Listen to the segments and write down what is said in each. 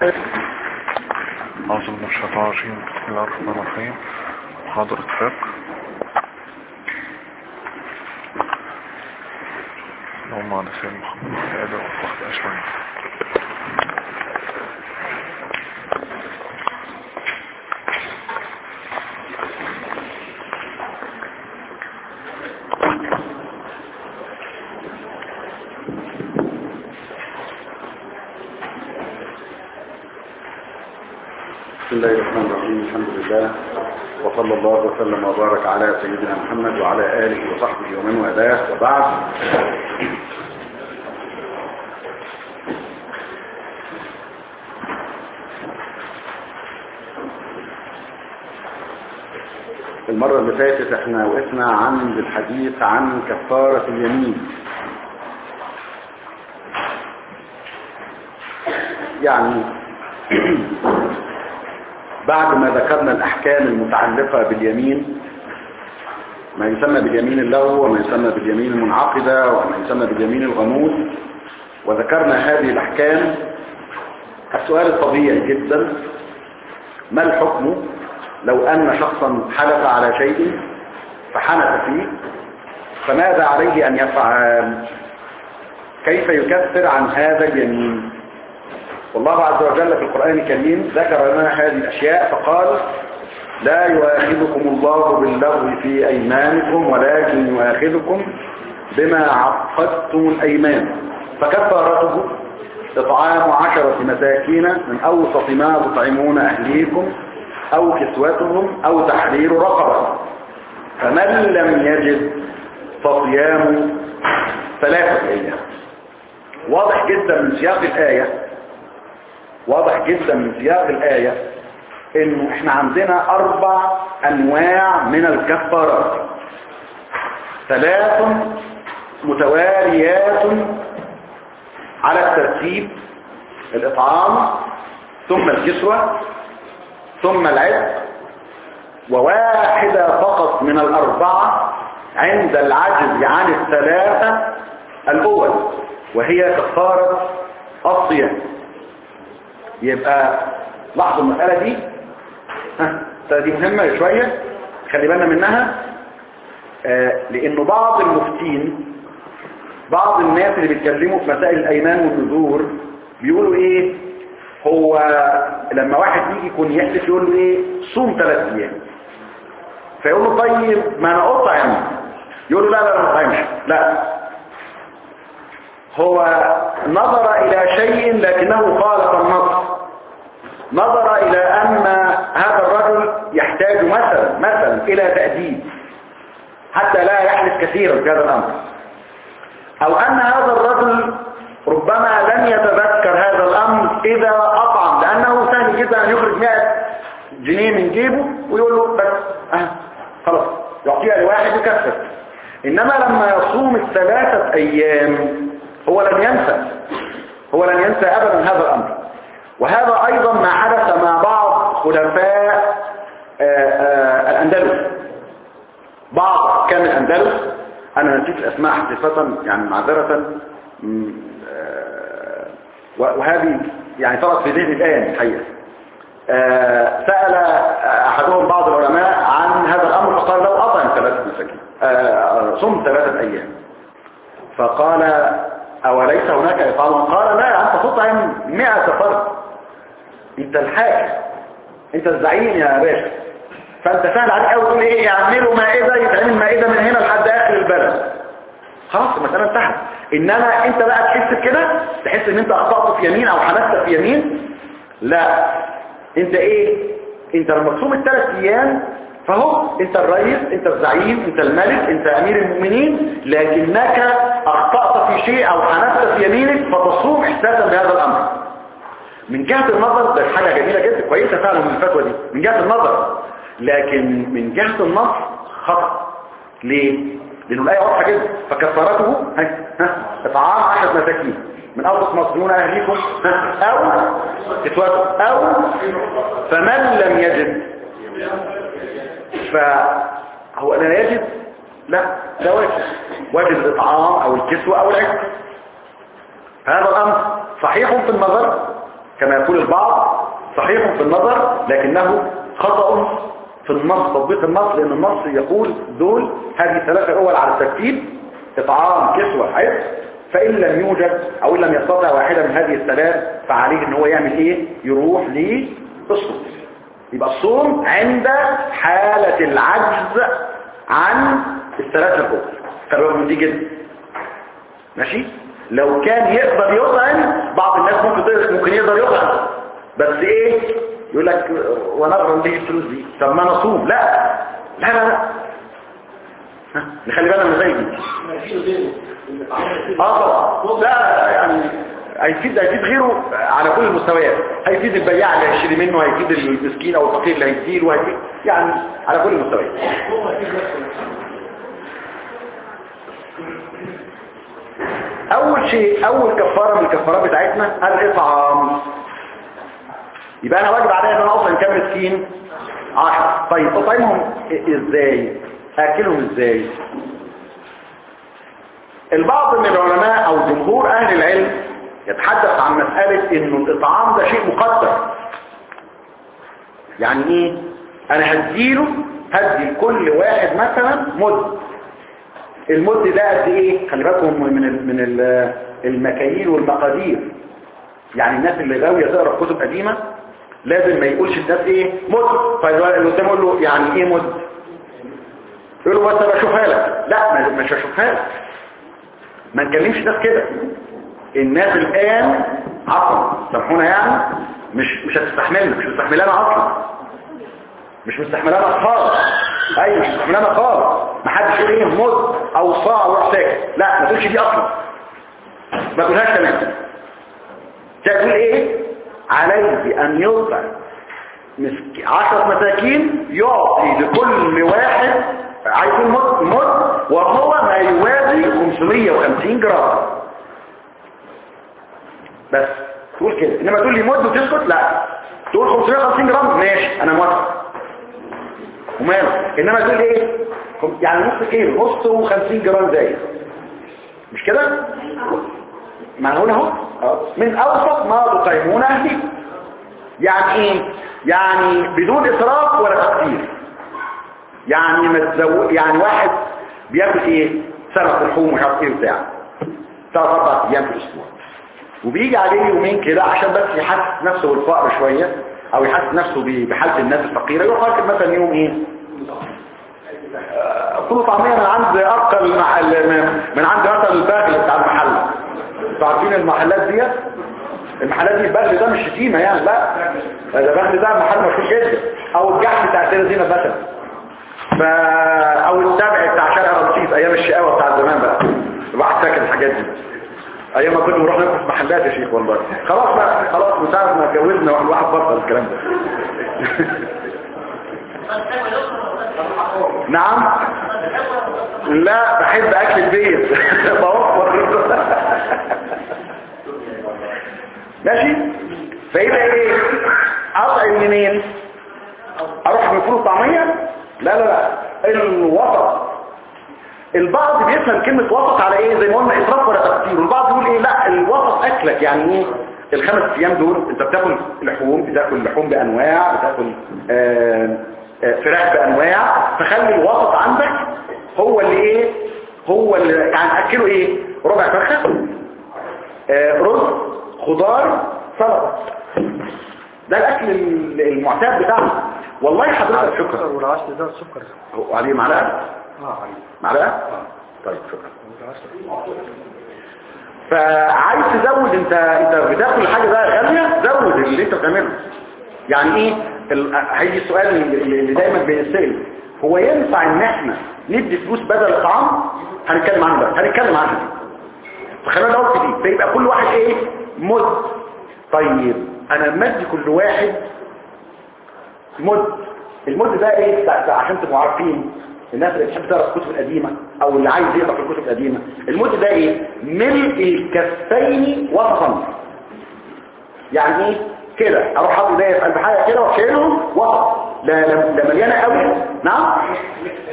أعوذ بالله من الشيطان الرجيم بسم الله الرحمن الرحيم محاضرة فقه اللهم على سيدنا محمد وعلى آله وصحبه أجمعين بسم الله الرحمن الرحيم الحمد لله وصلى الله وسلم وبارك على سيدنا محمد وعلى آله وصحبه ومن والاه وبعد المرة اللي فاتت احنا وقفنا عن الحديث عن كفارة اليمين يعني بعد ما ذكرنا الأحكام المتعلقة باليمين ما يسمى باليمين اللغو وما يسمى باليمين المنعقدة وما يسمى باليمين الغموس وذكرنا هذه الأحكام السؤال الطبيعي جدا ما الحكم لو أن شخصا حلف على شيء فحنث فيه فماذا عليه أن يفعل كيف يكفر عن هذا اليمين والله عز وجل في القرآن الكريم ذكر لنا هذه الأشياء فقال لا يؤاخذكم الله باللغو في أيمانكم ولكن يؤاخذكم بما عقدتم الأيمان فكفارته إطعام عشرة مساكين من أوسط ما تطعمون أهليكم أو كسوتهم أو تحرير رقبة فمن لم يجد فصيام ثلاثة أيام واضح جدا من سياق الآية واضح جدا من سياق الآية انه احنا عندنا اربع انواع من الكفارات ثلاث متواليات على الترتيب الاطعام ثم الكسوة ثم العتق وواحدة فقط من الاربعة عند العجز عن الثلاثة الاول وهي كفارة الصيام يبقى لاحظوا المسألة دي ها دي مهمة شوية خلي بالنا منها آه لانه بعض المفتين بعض الناس اللي بيتكلموا في مسائل الايمان والنذور بيقولوا ايه هو لما واحد يجي يكون يحلف يقول له ايه صوم ثلاث ايام فيقول له طيب ما انا اطعم يقول له لا لا ما اطعمش لا هو نظر الى شيء لكنه خالف النص نظر الى ان هذا الرجل يحتاج مثلا مثلا الى تأديب حتى لا يحلف كثيرا في هذا الامر او ان هذا الرجل ربما لن يتذكر هذا الامر اذا اطعم لانه سهل جدا ان يخرج 100 جنيه من جيبه ويقول له بس اه خلاص يعطيها لواحد يكفر انما لما يصوم الثلاثة ايام هو لن ينسى هو لن ينسى ابدا هذا الامر وهذا ايضا ما حدث مع بعض خلفاء الاندلس بعض كان الاندلس انا نسيت الاسماء حقيقة يعني معذرة وهذه يعني طرت في ذهني الان الحقيقة سأل احدهم بعض العلماء عن هذا الامر فقال لو اطعم ثلاثة مساكين صم ثلاثة ايام فقال أوليس هناك إطعام قال لا أنت تطعم مئة فرد أنت الحاكم أنت الزعيم يا باشا فأنت سهل عليك أول تقول إيه يعملوا مائدة يتعمل مائدة من هنا لحد آخر البلد خلاص المسألة انتهت إنما أنت بقى تحس بكده تحس إن أنت أخطأت في يمين أو حدثت في يمين لا أنت إيه أنت لما تصوم الثلاث أيام فهو انت الرئيس انت الزعيم انت الملك انت امير المؤمنين لكنك اخطأت في شيء او حنفت في يمينك فتصوم احساسا بهذا الامر من جهة النظر ده حاجة جميلة جدا كويسة فعلا من الفتوى دي من جهة النظر لكن من جهة النص خطأ ليه؟ لانه الآية واضحة جدا فكفارته اطعام عشرة مساكين من أوسط مصرون أهليكم أو كسوته أو فمن لم يجد فهو لا يجب لا ده واجب واجب الإطعام أو الكسوة أو العكس هذا الأمر صحيح في النظر كما يقول البعض صحيح في النظر لكنه خطأ في النص تطبيق النص لأن النص يقول دول هذه الثلاثة أول على الترتيب إطعام كسوة حفظ فإن لم يوجد أو إن لم يستطع واحدة من هذه الثلاث فعليه ان هو يعمل إيه يروح للصوم يبقى الصوم عند حالة العجز عن الثلاثة الأخرى خلوا من دي جدا ماشي لو كان يقدر يطعم بعض الناس ممكن ممكن يقدر يطعم بس ايه يقول لك ونقرا ليه الفلوس دي طب ما نصوم لا لا لا لا ها، نخلي بالنا من زي دي اه طبعا لا يعني هيفيد هيفيد غيره على كل المستويات هيفيد البياع اللي هيشتري منه هيفيد المسكين او الفقير اللي هيديله وهيفيد يعني على كل المستويات اول شيء اول كفاره من الكفارات بتاعتنا الاطعام يبقى انا واجب عليا ان انا اصلا كام مسكين 10 طيب اطعمهم ازاي اكلهم ازاي البعض من العلماء او جمهور اهل العلم يتحدث عن مسألة انه الاطعام ده شيء مقدر يعني ايه انا هديله هدي لكل واحد مثلا مد المد ده قد ايه خلي بالكم من ال من ال المكاييل والمقادير يعني الناس اللي غاويه تقرا كتب قديمه لازم ما يقولش الناس ايه مد فاللي قدامه يقول له يعني ايه مد يقول له بس بشوفها لك لا ما- مش هشوفها لك ما نكلمش الناس كده الناس الان عفوا سامحونا يعني مش مش هتستحملنا مش مستحملانا اصلا مش مستحملانا خالص ايوه مش مستحملانا خالص ما حدش يقول ايه مد او صاع وروح ساكت لا ما تقولش دي اصلا ما تقولهاش تماما تقول ايه عليه ان يطعم مسك... عشرة مساكين يعطي لكل واحد عايزين مد مد وهو ما يوازي 550 جرام بس تقول كده انما تقول لي مد وتسكت لا تقول 550 جرام ماشي انا موافق وماله انما تقول لي ايه يعني نص كيلو نص و50 جرام زي مش كده ما هنا اهو أهو. من اوسط ما تقيمون اهلي يعني ايه يعني بدون اسراف ولا تقدير يعني ما تزو... يعني واحد بياكل ايه سمك لحوم ومش عارف ايه وبتاع ثلاث اربع ايام في الاسبوع وبيجي عليه يومين كده عشان بس يحسس نفسه بالفقر شويه او يحسس نفسه ب- بحاله الناس الفقيره يروح واكل مثلا يوم ايه آه، كله طعميه من عند ارقى المحل من- من عند مثلا الباغل بتاع المحل انتوا عارفين المحلات ديت المحلات دي البغل ده مش شتيمه يعني لا ده البغل ده محل مشهور جدا او الجحم بتاع سيدة زينب مثلا ف... او التابع بتاع شارع رمسيس ايام الشقاوه بتاع زمان بقى الواحد فاكر الحاجات دي ايام ما كنا بنروح ناكل في محلات يا شيخ والله خلاص بقى خلاص من ساعه ما اتجوزنا الواحد بطل الكلام ده نعم لا بحب اكل البيت بوفر ماشي فيبقى ايه اطعم منين اروح من فول طعميه لا لا لا الوسط البعض بيفهم كلمة وسط على ايه زي ما قلنا اسراف ولا تقصير والبعض يقول ايه لا الوسط اكلك يعني ايه الخمس ايام دول انت بتاكل لحوم بتاكل لحوم بانواع بتاكل آه، آه، فراخ بانواع فخلي الوسط عندك هو اللي ايه هو اللي يعني اكله ايه ربع فرخه آه، رز خضار سلطه ده الاكل المعتاد بتاعنا والله حضرتك شكرا والعسل ده السكر هو عليه معلقه اه عليه معلقه طيب شكرا فعايز تزود انت انت بتاكل حاجه بقى غاليه زود اللي انت بتعمله يعني ايه ال- هيجي السؤال اللي اللي دايما بينسال هو ينفع ان احنا ندي فلوس بدل الطعام هنتكلم عنه بقى هنتكلم عنه فخلينا الاول في دي فيبقى كل واحد ايه مد طيب انا لما ادي كل واحد مد المد ده ايه بتاع- بتاع- عشان تبقوا عارفين الناس اللي بتحب تقرا الكتب القديمه او اللي عايز يقرا في الكتب القديمه المد ده ايه ملء الكفين وسطا يعني ايه كده اروح حاطط ايديا في قلب حاجه كده واشيلهم وسط لا لا لا مليانه قوي نعم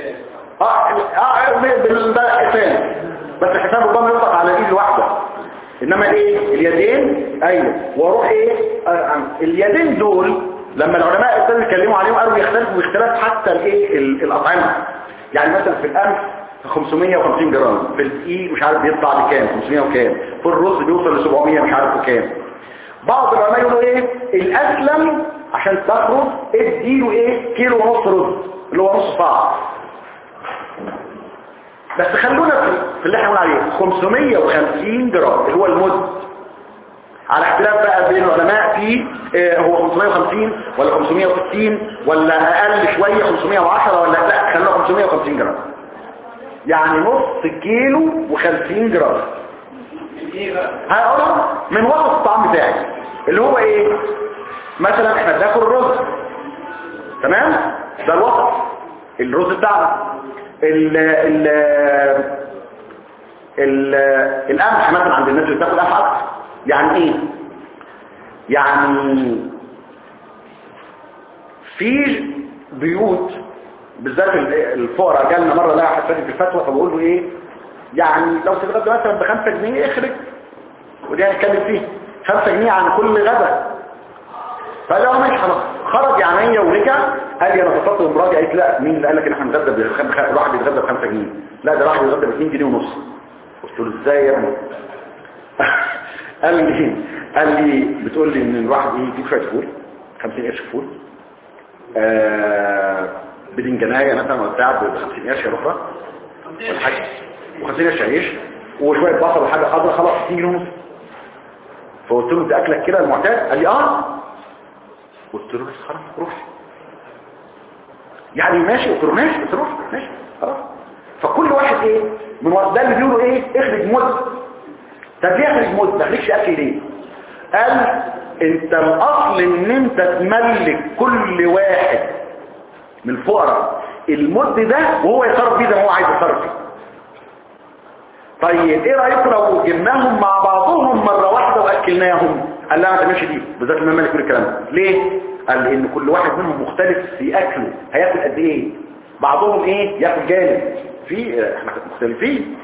اه اه بالحساب بس الحساب ربما يطلق على ايد الواحده انما ايه اليدين ايوه واروح ايه آه، اليدين دول لما العلماء ابتدوا يتكلموا عليهم قالوا بيختلفوا باختلاف حتى الايه ال- الاطعمه يعني مثلا في القمح 550 جرام في الدقيق مش عارف بيطلع بكام 500 وكام في الرز بيوصل ل 700 مش عارف وكام بعض العلماء يقولوا ايه الاسلم عشان تخرج اديله ايه كيلو ونص رز اللي هو نص صاع بس خلونا في في اللي احنا قلنا عليه 550 جرام اللي هو المد على اختلاف بقى بين العلماء في آه، هو 550 ولا 560 ولا اقل شوية 510 ولا لا خلوها 550 جرام يعني نص كيلو و50 جرام هقولها من وسط الطعام بتاعي اللي هو ايه مثلا احنا بناكل الرز تمام ده الوسط الرز بتاعنا ال ال ال القمح مثلا عند الناس اللي بتاكل قمح اكتر يعني ايه يعني في بيوت بالذات ال- الفقراء جالنا مره لا حد فاكر في الفتوى فبقول له ايه يعني لو تتغدى مثلا ب 5 جنيه اخرج ودي هنتكلم فيه 5 جنيه عن كل غدا فقال له ماشي خلاص خرج يعني ورجع قال لي انا اتصلت بمراجع قالت لا مين اللي قال لك ان احنا بنتغدى بخم... الواحد بيتغدى ب 5 جنيه لا ده الواحد بيتغدى ب 2 جنيه ونص قلت له ازاي يا ابني قال لي قال لي بتقول لي ان الواحد ايه يجيب شويه فول 50 قرش فول آه بدنجانيه مثلا ولا بتاع ب 50 قرش يا رفرة ولا حاجه و50 قرش عيش وشويه بصل وحاجه خضراء خلاص 2 جنيه ونص فقلت له ده اكلك كده المعتاد قال لي اه قلت له بس خلاص روح يعني ماشي قلت له ماشي قلت له روح ماشي خلاص فكل واحد ايه من وقت ده اللي بيقولوا ايه اخرج مد طب ليه اخرج مد ما اخرجش اكل ليه قال انت الاصل ان انت تملك كل واحد من الفقراء المد ده وهو يتصرف بيه زي ما هو عايز يتصرف فيه طيب ايه رايكم لو جبناهم مع بعضهم مره واحده واكلناهم قال لا ما تعملش دي بالذات لما مالك كل الكلام ده ليه قال لان كل واحد منهم مختلف في اكله هياكل قد ايه بعضهم ايه ياكل جانب في احنا مختلفين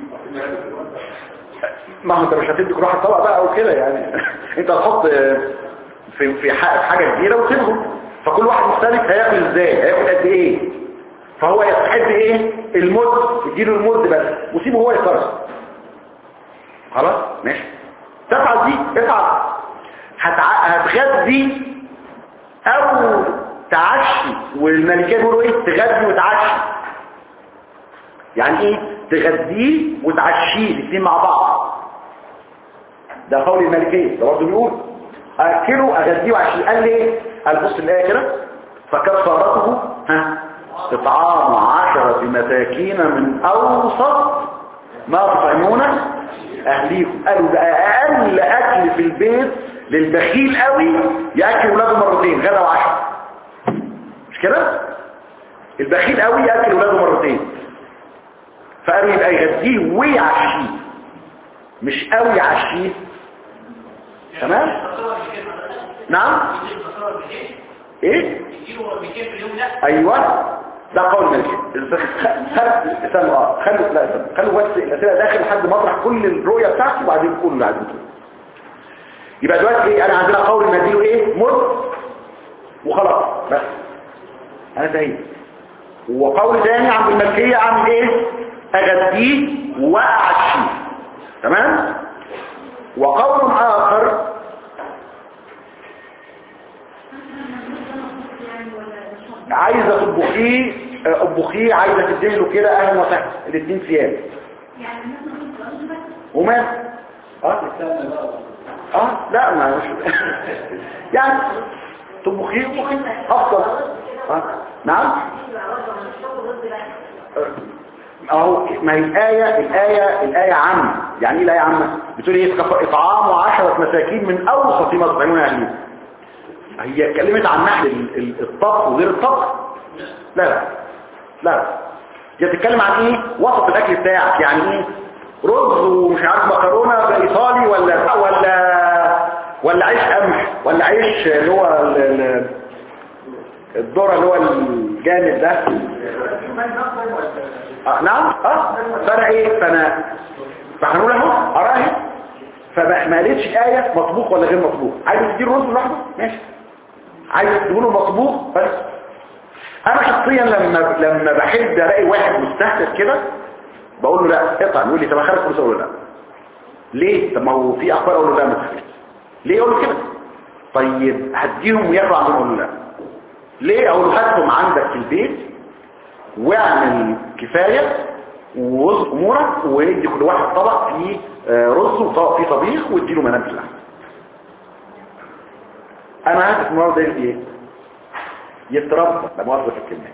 ما هو انت مش هتدي كل واحد طبق بقى او كده يعني انت هتحط في في ح- في حاجه كبيره وتسيبهم فكل واحد مختلف هياكل ازاي هياكل قد ايه فهو يستحب ايه المد يديله المد بس وسيبه هو يتصرف خلاص ماشي تفعل دي افعل هتع... هتغدي او تعشي والملكيه بيقولوا ايه تغدي وتعشي يعني ايه تغديه وتعشيه الاثنين مع بعض ده قول الملكيه ده برضه بيقول اكله اغديه وعشيه قال لي ايه قال بص الايه كده فكفارته ها اطعام عشرة مساكين من اوسط ما تطعمون اهليكم قالوا ده اقل اكل في البيت للبخيل قوي ياكل ولاده مرتين غدا وعشاء مش كده البخيل قوي ياكل ولاده مرتين فقالوا يبقى يغديه ويعشيه مش قوي يعشيه تمام نعم ايه ايوه ده قول مالك استنى اه خلوا لا استنى خلوا بس الاسئله داخل لحد مطرح كل الرؤيه بتاعتي وبعدين كله اللي عايزين تقوله يبقى دلوقتي ايه انا عندنا قول ان اديله ايه مد وخلاص بس انا سعيد وقول ثاني عند الملكيه اعمل ايه اغديه واعشيه تمام وقول اخر عايزه تطبخيه آه، اطبخيه عايزه تديله كده اهلا وسهلا الاثنين ثياب وما اه اه لا ما مش يعني طبخيه طبخيه افضل آه. نعم اهو ما هي الآية الآية الآية عامة يعني ايه الآية عامة بتقول ايه إطعام اطعام عشرة مساكين من اوسط ما تطعمون اهلهم هي اتكلمت عن نحل ال- ال- الطبخ وغير الطبخ لا لا لا هي بتتكلم عن ايه وسط الاكل بتاعك يعني ايه رز ومش عارف مكرونه بايطالي ولا ولا ولا عيش قمح ولا عيش اللي هو ال- ال- الذره اللي هو الجامد ده آه نعم اه فانا ايه فانا فهنقول اهو اراهي فما قالتش آية مطبوخ ولا غير مطبوخ عايز تديله رز لوحده ماشي عايز تقوله مطبوخ بس انا شخصيا لما لما بحب الاقي واحد مستهتر كده بقول له لا اقطع يقول لي طب اخرج فلوس اقول له لا ليه طب ما هو في اخبار اقول له لا ما تخرجش ليه اقول له كده طيب هديهم وياكلوا عندهم اقول له لا ليه اقول له هاتهم عندك في البيت واعمل كفايه ووظف امورك وادي كل واحد طبق فيه آه، رز وطبق فيه طبيخ واديله منابت لحم انا هدف النهارده ايه يتربى لا مؤاخذه في الكلمه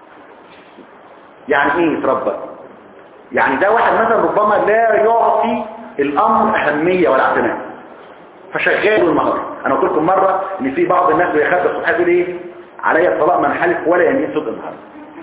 يعني ايه يتربى يعني ده واحد مثلا ربما لا يعطي الامر اهميه ولا اعتناء فشغال النهار انا قلت لكم مره ان في بعض الناس بيخاف الصبح يقول ايه عليا الطلاق من حلف ولا يمين صدق النهار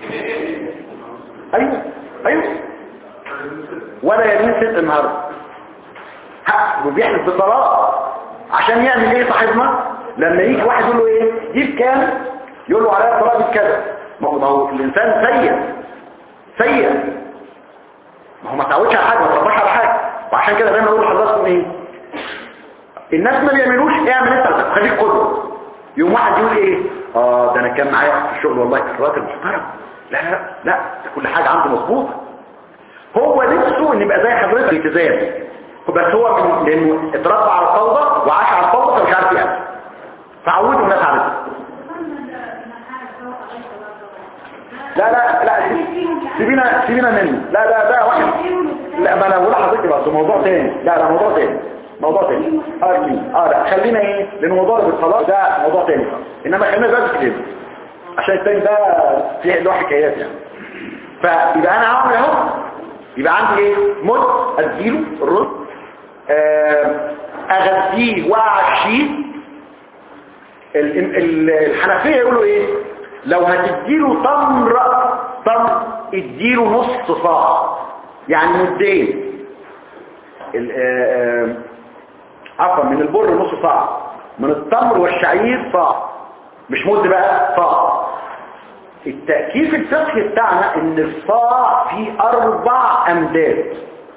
ايوه ايوه ولا يمين صدق النهار حق وبيحلف بالطلاق عشان يعمل ايه صاحبنا لما يجي واحد يقول له ايه جيب كام يقول له عليا الطلاق بكذا ما هو ما هو الانسان سيء سيء ما هو ما تعودش على حاجه ما ترباش على حاجه وعشان كده دايما اقول لحضراتكم ايه الناس ما بيعملوش اعمل انت خليك قدوه يوم واحد يقول ايه اه ده انا كان معايا في الشغل والله كان راجل محترم لا لا لا ده كل حاجه عنده مظبوطه هو نفسه ان يبقى زي حضرتك الالتزام بس هو من لانه اتربى على الفوضى وعاش على الفوضى فمش عارف يعمل فعودوا الناس على ده لا لا لا سيبينا سيبينا منه لا لا ده واحد لا ما انا بقول لحضرتك بس موضوع تاني لا لا موضوع تاني موضوع تاني اه دي. اه لا خلينا ايه لان موضوع بالخلاص ده موضوع تاني خالص انما خلينا بس كده عشان التاني ده فيه له حكايات يعني فيبقى انا عامل اهو يبقى عندي ايه مد اديله الرز آه، اغذيه واعشيه ال- ال- الحنفيه يقولوا ايه لو هتديله تمر تمر اديله نص صاع يعني مدين ال- آه، آه، عفوا من البر نص صاع من التمر والشعير صاع مش مد بقى صاع التأكيد الفقهي بتاعنا ان الصاع فيه اربع امداد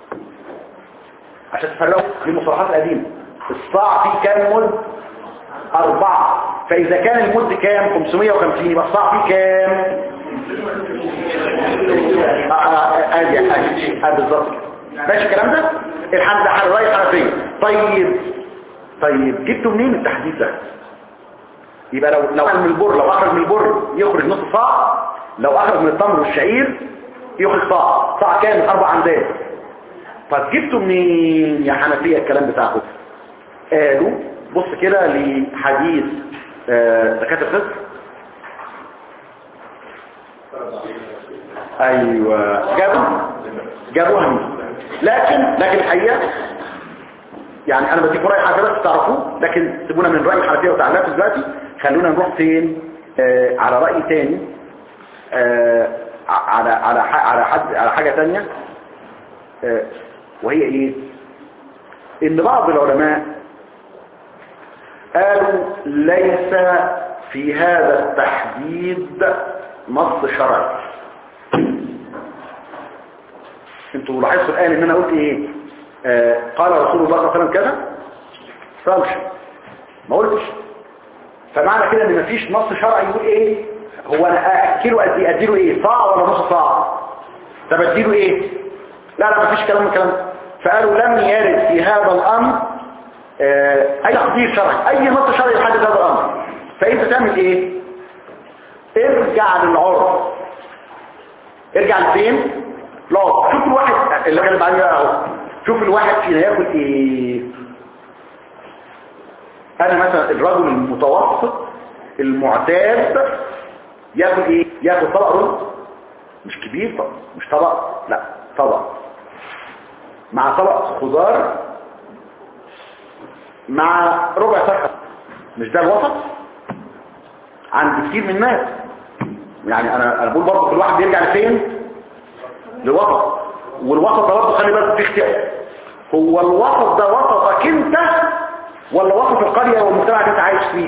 عشان تفرقوا دي المصطلحات القديمة الصاع فيه كام مد اربعة فاذا كان المد كام 550 يبقى الصاع فيه كام آه، آه، ادي ادي ادي بالظبط ماشي الكلام ده الحمد لله الرأي حنفية طيب طيب جبتوا منين التحديد ده يبقى لو لو من البر لو اخرج من البر يخرج نص صاع لو اخرج من التمر والشعير يخرج صاع صاع كام اربع عمدات طب جبتوا منين يا حنفيه الكلام بتاعكم قالوا بص كده لحديث آه، زكاه الفطر ايوه جابوا جابوها منين لكن لكن الحقيقه يعني انا بديكم راي حاجه بس تعرفوه لكن سيبونا من راي الحنفيه وتعليقاته دلوقتي خلونا نروح فين آه على راي تاني آه على على ح- على حد على حاجه تانية آه وهي ايه ان بعض العلماء قالوا ليس في هذا التحديد نص شرعي انتوا لاحظتوا الان ان انا قلت ايه آه قال رسول الله صلى الله عليه وسلم كذا قالش ما قلتش فمعنى كده ان مفيش نص شرعي يقول ايه هو انا اكله ادي اديله ايه صاع ولا نص صاع طب اديله ايه لا لا مفيش كلام من الكلام ده. فقالوا لم يرد في هذا الامر آه اي تقدير شرعي اي نص شرعي يحدد هذا الامر فانت تعمل ايه ارجع للعرف ارجع لفين لا شوف الواحد اللي كان بعدين اهو شوف الواحد فينا ياكل ايه انا مثلا الرجل المتوسط المعتاد ياكل ايه ياكل طبق رز مش كبير طبق مش طبق لا طبق مع طبق خضار مع ربع فرخه مش ده الوسط عند كتير من الناس يعني انا انا بقول برضه كل واحد بيرجع لفين لوسط والوسط ده برضه خلي بالك في اختلاف هو الوسط ده وسطك انت ولا وسط القريه والمجتمع اللي انت عايش فيه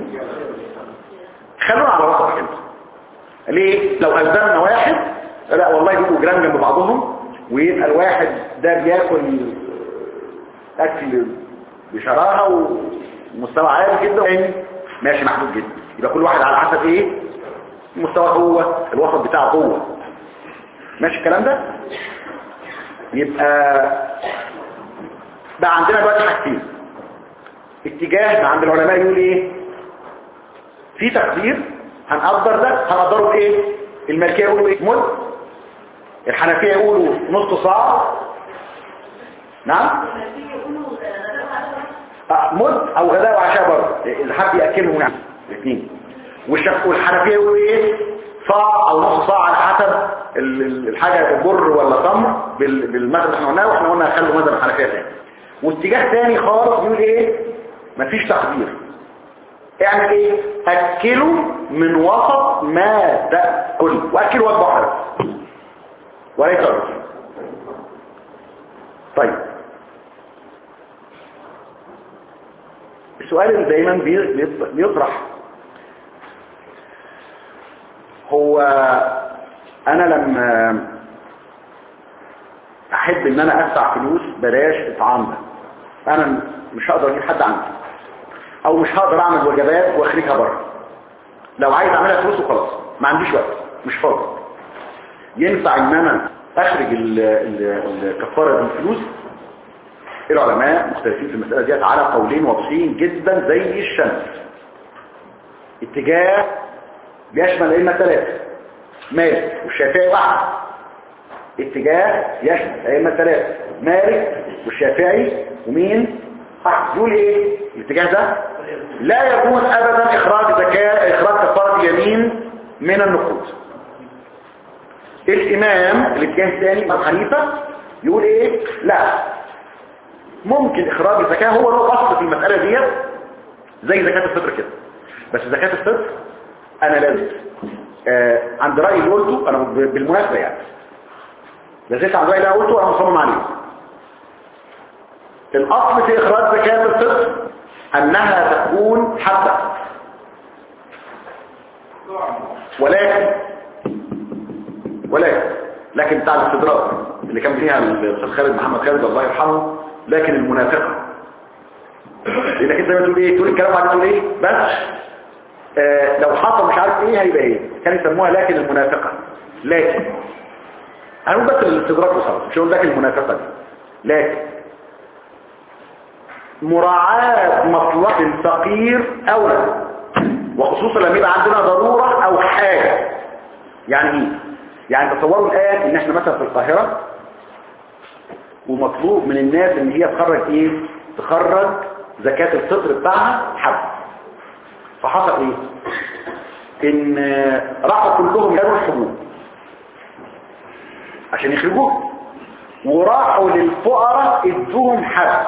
خلونا على وسطك انت ليه لو ألزمنا واحد لا والله يبقوا جيران جنب بعضهم ويبقى الواحد ده بياكل اكل بشراهه ومستوى عالي جدا تاني ماشي محدود جدا يبقى كل واحد على حسب ايه مستوى هو الوسط بتاعه هو ماشي الكلام ده يبقى بقى عندنا دلوقتي حاجتين اتجاه عند العلماء يقول ايه في تقدير هنقدر ده هنقدره بايه المالكيه يقولوا ايه مد الحنفيه يقولوا نص صاع نعم آه، مد او غداء وعشاء برضه اللي حد ياكلهم يعني الاثنين والشف والحنفيه يقولوا ايه صاع او نص صاع على حسب ال- ال- الحاجه بر ولا تمر بال- بالمثل اللي احنا قلناه واحنا قلنا خلوا مذهب الحنفيه تاني واتجاه تاني خالص يقول ايه مفيش تقدير اعمل ايه اكله من وسط ما تاكل واكل وجبه واحده وليس أكثر. طيب السؤال اللي دايما بي- بيط- بيطرح هو انا لما احب ان انا ادفع فلوس بلاش اطعام ده انا مش هقدر اجيب حد عندي او مش هقدر اعمل وجبات واخرجها بره لو عايز اعملها فلوس وخلاص ما عنديش وقت مش فاضي ينفع ان انا اخرج ال- ال- الكفاره دي فلوس العلماء مختلفين في المسألة ديت على قولين واضحين جدا زي الشمس اتجاه بيشمل ائمه ثلاثة مالك والشافعي واحد اتجاه يشمل ائمه ثلاثة مالك والشافعي ومين واحد يقول ايه الاتجاه ده لا يجوز ابدا اخراج زكاة اخراج كفارة اليمين من النقود الامام الاتجاه الثاني ابو حنيفه يقول ايه لا ممكن اخراج الزكاه هو له اصل في المساله ديت زي زكاه الفطر كده بس زكاه الفطر انا لازم آه عند رايي اللي قلته انا ب- بالمناسبه يعني لازلت عند رايي اللي أنا قلته انا مصمم عليه الاصل في اخراج زكاه الفطر انها تكون حبه ولكن ولكن لكن بتاع الاستدراك اللي كان فيها الاستاذ خالد محمد خالد الله يرحمه لكن المنافقه لانك انت لما تقول ايه تقول الكلام بعد تقول ايه بس آه لو حصل مش عارف ايه هيبقى ايه كان يسموها لكن المنافقه لكن هنقول بس الاستدراك وخلاص مش هقول لكن المنافقه دي لكن مراعاة مصلحة الفقير أولى وخصوصا لما يبقى عندنا ضرورة أو حاجة يعني ايه يعني تصوروا الآن ان احنا مثلا في القاهرة ومطلوب من الناس ان هي تخرج ايه تخرج زكاة الفطر بتاعها حب فحصل ايه ان راحوا كلهم يدوا الحبوب عشان يخرجوه وراحوا للفقراء ادوهم حب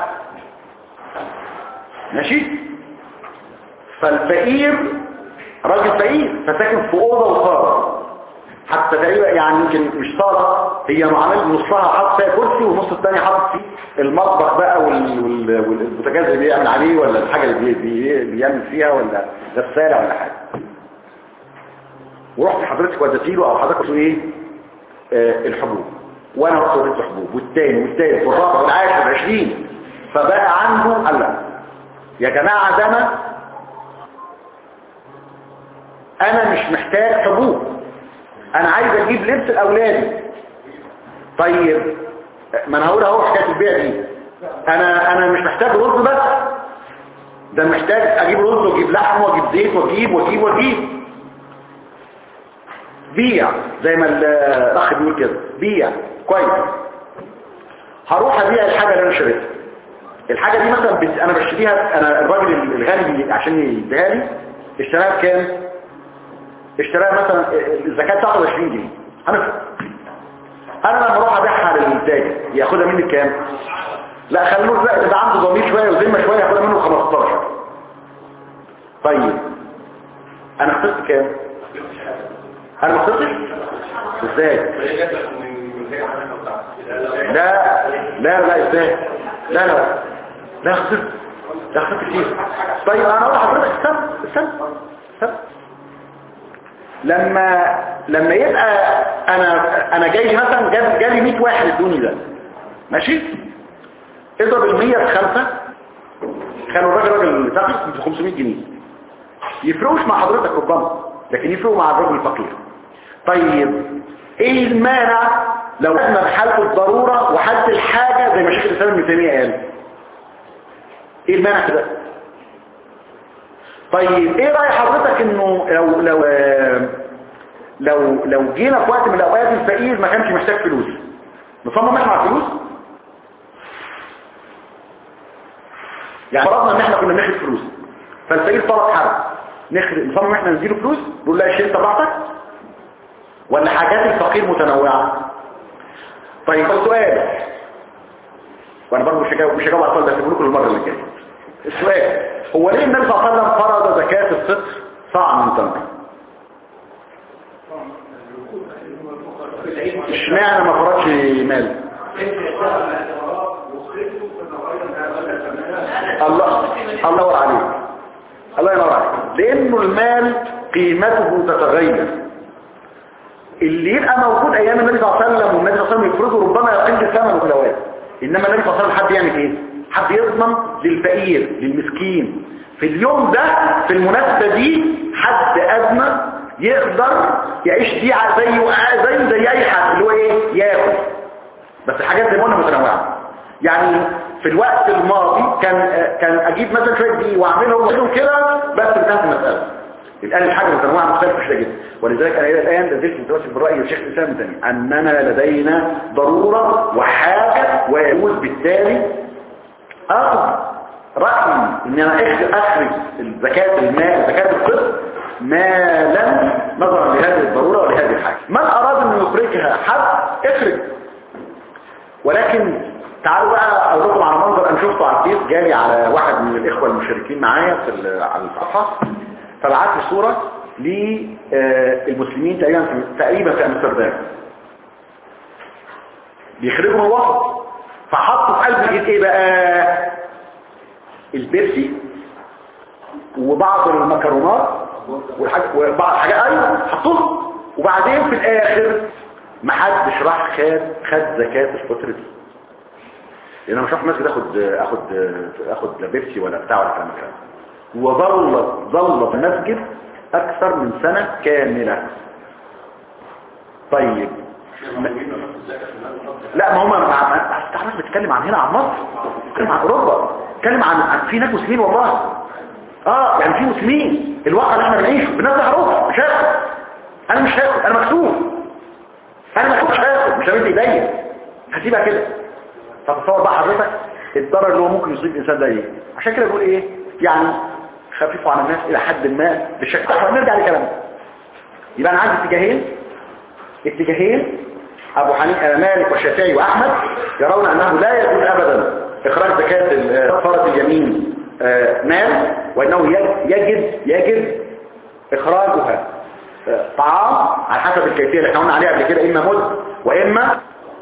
ماشي فالفقير راجل فقير فساكن في اوضه وصاله حتى تقريبا يعني يمكن مش صاله هي معامل نصها حاطط فيها كرسي والنص الثاني حاطط فيه المطبخ بقى وال- وال- والبوتاجاز اللي بيعمل عليه ولا الحاجه اللي بي- بي- بيعمل فيها ولا غساله ولا حاجه ورحت حضرتك وديتي له او حضرتك قلت له ايه آه الحبوب وانا رحت وديت له حبوب والتاني والتالت والرابع والعاشر والعشرين فبقى عنده قال لا يا جماعه ده انا انا مش محتاج حبوب انا عايز اجيب لبس لاولادي طيب ما انا هقول اهو حكايه البيع دي انا انا مش محتاج رز بس ده محتاج اجيب رز واجيب لحم واجيب زيت واجيب واجيب واجيب بيع زي ما الاخ بيقول كده بيع كويس هروح ابيع الحاجه اللي انا شريتها الحاجه دي مثلا بت... انا بشتريها انا الراجل الغني بي- عشان يديها لي اشتراها بكام اشتراها مثلا الزكاه بتاعته 20 جنيه هنفرق انا لما اروح ابيعها للتاجر ياخدها مني بكام لا خلوه بقى يبقى عنده ضمير شويه وذمه شويه ياخدها منه 15 طيب انا خسرت كام انا ما خسرتش ازاي لا لا لا ازاي لا لا لا خسرت لا خسرت كتير طيب انا اقول لحضرتك استنى استنى استنى لما لما يبقى انا انا جاي مثلا جاب جالي 100 واحد ادوني ده ماشي اضرب المية في خمسة خلوا الراجل راجل فقير ب 500 جنيه يفرقوش مع حضرتك ربما لكن يفرقوا مع الراجل الفقير طيب ايه المانع لو احنا بحالة الضرورة وحالة الحاجة زي ما شيخ الاسلام ابن تيمية قال ايه المانع كده طيب ايه رأي حضرتك انه لو لو لو لو جينا في وقت من الاوقات الفقير ما كانش محتاج فلوس نصمم احنا على الفلوس يعني فرضنا ان احنا كنا بنخرج فلوس فالفقير طلب حرب نخرج نصمم احنا نديله فلوس نقول لا اشتري انت براحتك ولا حاجات الفقير متنوعه طيب السؤال وانا برضه مش هجاوب مش هجاوب على السؤال ده هسيبه لكم المره اللي جايه السؤال هو ليه النبي صلى الله عليه وسلم فرض زكاه الفطر صاع من تمر اشمعنى ما فرضش مال الله الله ينور عليك الله ينور عليك لانه المال قيمته تتغير اللي يبقى موجود ايام النبي صلى الله عليه وسلم والنبي صلى الله عليه وسلم يفرضه ربما يقل ثمنه في الاوقات انما النبي صلى الله عليه وسلم حد يعمل ايه حد يضمن للفقير للمسكين في اليوم ده في المناسبة دي حد ادنى يقدر يعيش دي زيه زي زي اي حد اللي هو ايه ياكل بس الحاجات زي ما قلنا متنوعه يعني في الوقت الماضي كان كان اجيب مثلا شويه دي واعملهم وكده كده بس انتهت المساله الان الحاجه متنوعه مختلفه شويه جدا ولذلك انا الى الان لازلت متمسك بالراي الشيخ الاسلام الثاني اننا لدينا ضروره وحاجه ويجوز بالتالي اخذ رايي ان انا اخرج زكاه المال زكاه الفطر مالا نظرا لهذه الضروره ولهذه الحاجه من اراد ان يخرجها حد اخرج ولكن تعالوا بقى اقول لكم على منظر انا شفته على الفيس جالي على واحد من الاخوه المشاركين معايا في على الصفحه فبعت لي صوره للمسلمين تقريبا في تقريبا في امستردام بيخرجوا من الوسط فحطوا في قلب الايد ايه بقى البيبسي وبعض المكرونات والحاجة وبعض الحاجات ايوه حطوها وبعدين في الاخر ما حدش راح خد خد زكاه الفطر دي لان انا مش راح مسجد اخد اخد اخد لا بيبسي ولا بتاع ولا كلام كده وظل ظل في المسجد اكثر من سنه كامله طيب لا ما هم تعرف بتتكلم عن هنا عن مصر بتتكلم عن اوروبا بتتكلم عن, عن في ناس مسلمين والله اه يعني في مسلمين الواقع اللي احنا بنعيشه الناس هروح مش هاخد انا مش هاخد انا مكسوف انا مكسوف مش هاخد مش همد ايديا هسيبها كده فتصور بقى حضرتك الضرر اللي هو ممكن يصيب الانسان ده ايه عشان كده بقول ايه يعني خففوا على الناس الى حد ما بالشكل احنا نرجع لكلامنا يبقى انا عندي اتجاهين اتجاهين ابو حنيفه مالك والشافعي واحمد يرون انه لا يجوز ابدا اخراج زكاه كفاره اليمين مال وانه يجب يجب اخراجها طعام على حسب الكيفيه اللي احنا قلنا عليها قبل كده اما مد واما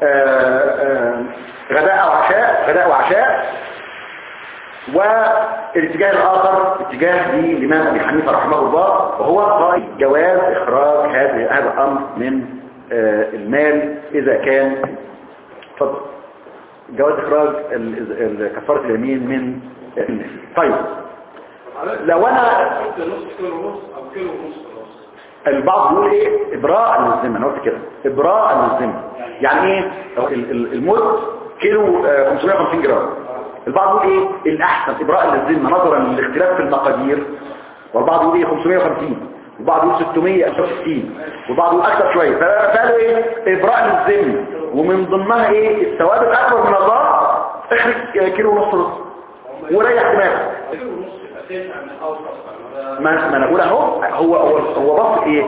غداء او عشاء غداء وعشاء والاتجاه الاخر اتجاه للامام ابي حنيفه رحمه الله وهو راي جواز اخراج هذا هذا الامر من المال اذا كان اتفضل جواز اخراج كفاره اليمين من المال طيب لو انا البعض بيقول ايه ابراء للذمه انا قلت كده ابراء للذمه يعني ايه المد كيلو 550 جرام البعض يقول ايه الاحسن ابراء للذمه نظرا للاختلاف في المقادير والبعض يقول ايه 550 والبعض يقول 660 والبعض يقول اكثر شويه فقالوا ايه ابراء للذمه ومن ضمنها ايه الثواب الاكبر من الله اخرج كيلو ونص رز وريح دماغك ما ما انا بقول اهو هو هو هو بص ايه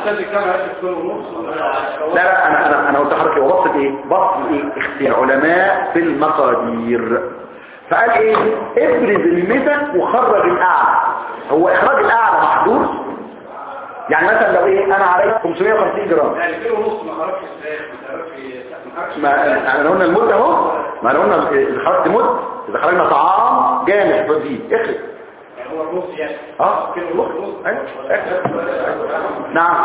لا لا انا انا انا قلت لحضرتك هو بص ايه بص ايه اختيار علماء في المقادير فقال ايه ابرز المثل وخرج الاعلى هو اخراج الاعلى محدود يعني مثلا لو ايه انا علي 550 جرام يعني كيلو ونص ما خرجش فراخ ما خرجش ما احنا قلنا المد اهو ما احنا قلنا اذا خرجت مد اذا خرجنا طعام جامد في دي اخرج يعني هو النص يعني اه كيلو ونص نص أيوة. أيوة. نعم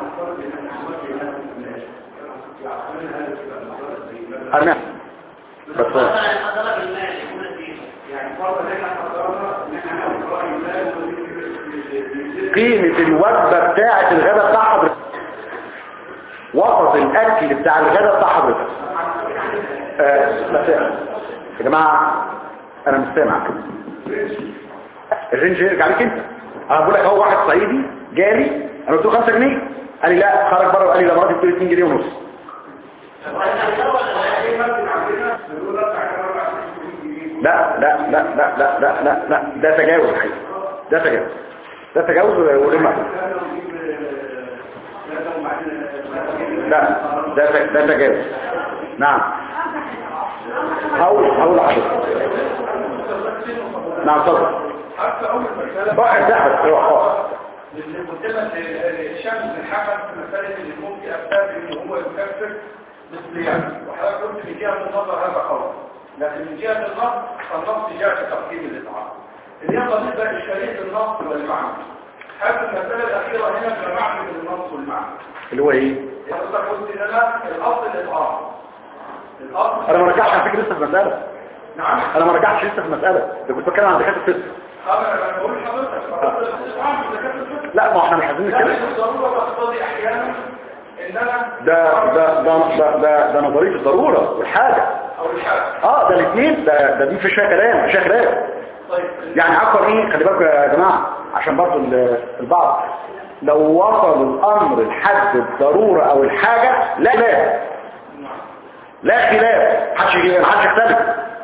أنا بس يعني فرض ان احنا قررنا ان احنا ناخد راي الله قيمة الوجبة بتاعة الغداء بتاع حضرتك وسط الأكل بتاع الغداء بتاع حضرتك آه، بس يا جماعة أنا مش سامع الرينج يرجع لك أنت أنا بقول لك هو واحد صعيدي جالي أنا قلت له 5 جنيه قال لي لا خرج بره وقال لي ده مراتي بتقول 2 جنيه ونص لا لا لا لا لا لا لا لا ده تجاوز الحقيقة ده تجاوز ده تجاوز ولما لا ده ت- ده تجاوز نعم هقول هقول لحضرتك نعم اتفضل حتى اول مساله واحد ده بس هو خاص اللي قدامك الشمس الحكم في مساله اللي ممكن اسباب ان هو يكفر بالصيام وحضرتك قلت من جهه النظر هذا قول لكن من جهه النص فالنص جاء في تقديم الاطعام اللي هي قضيه اشكاليه النص والمعنى حتى المساله الاخيره هنا جمعت بين النص والمعنى اللي هو ايه حضرتك قلت ان انا الاصل الاطعام الاصل انا ما رجعتش على فكره لسه في مساله نعم انا ما رجعتش لسه في مساله ده كنت بتكلم عن زكاه الفطر انا بقول لحضرتك فضل الاطعام في زكاه الفطر لا ما احنا مش عايزين لكن نتكلم الضروره تقتضي احيانا ان انا ده ده ده ده ده, ده نظريه الضروره والحاجه او الحاجه اه ده الاثنين ده ده دي في فيها كلام فيها خلاف طيب يعني اكبر ايه خلي بالكم يا جماعه عشان برضه ال- البعض لو وصل الامر لحد الضروره او الحاجه لا خلاف لا خلاف محدش يجي- محدش يختلف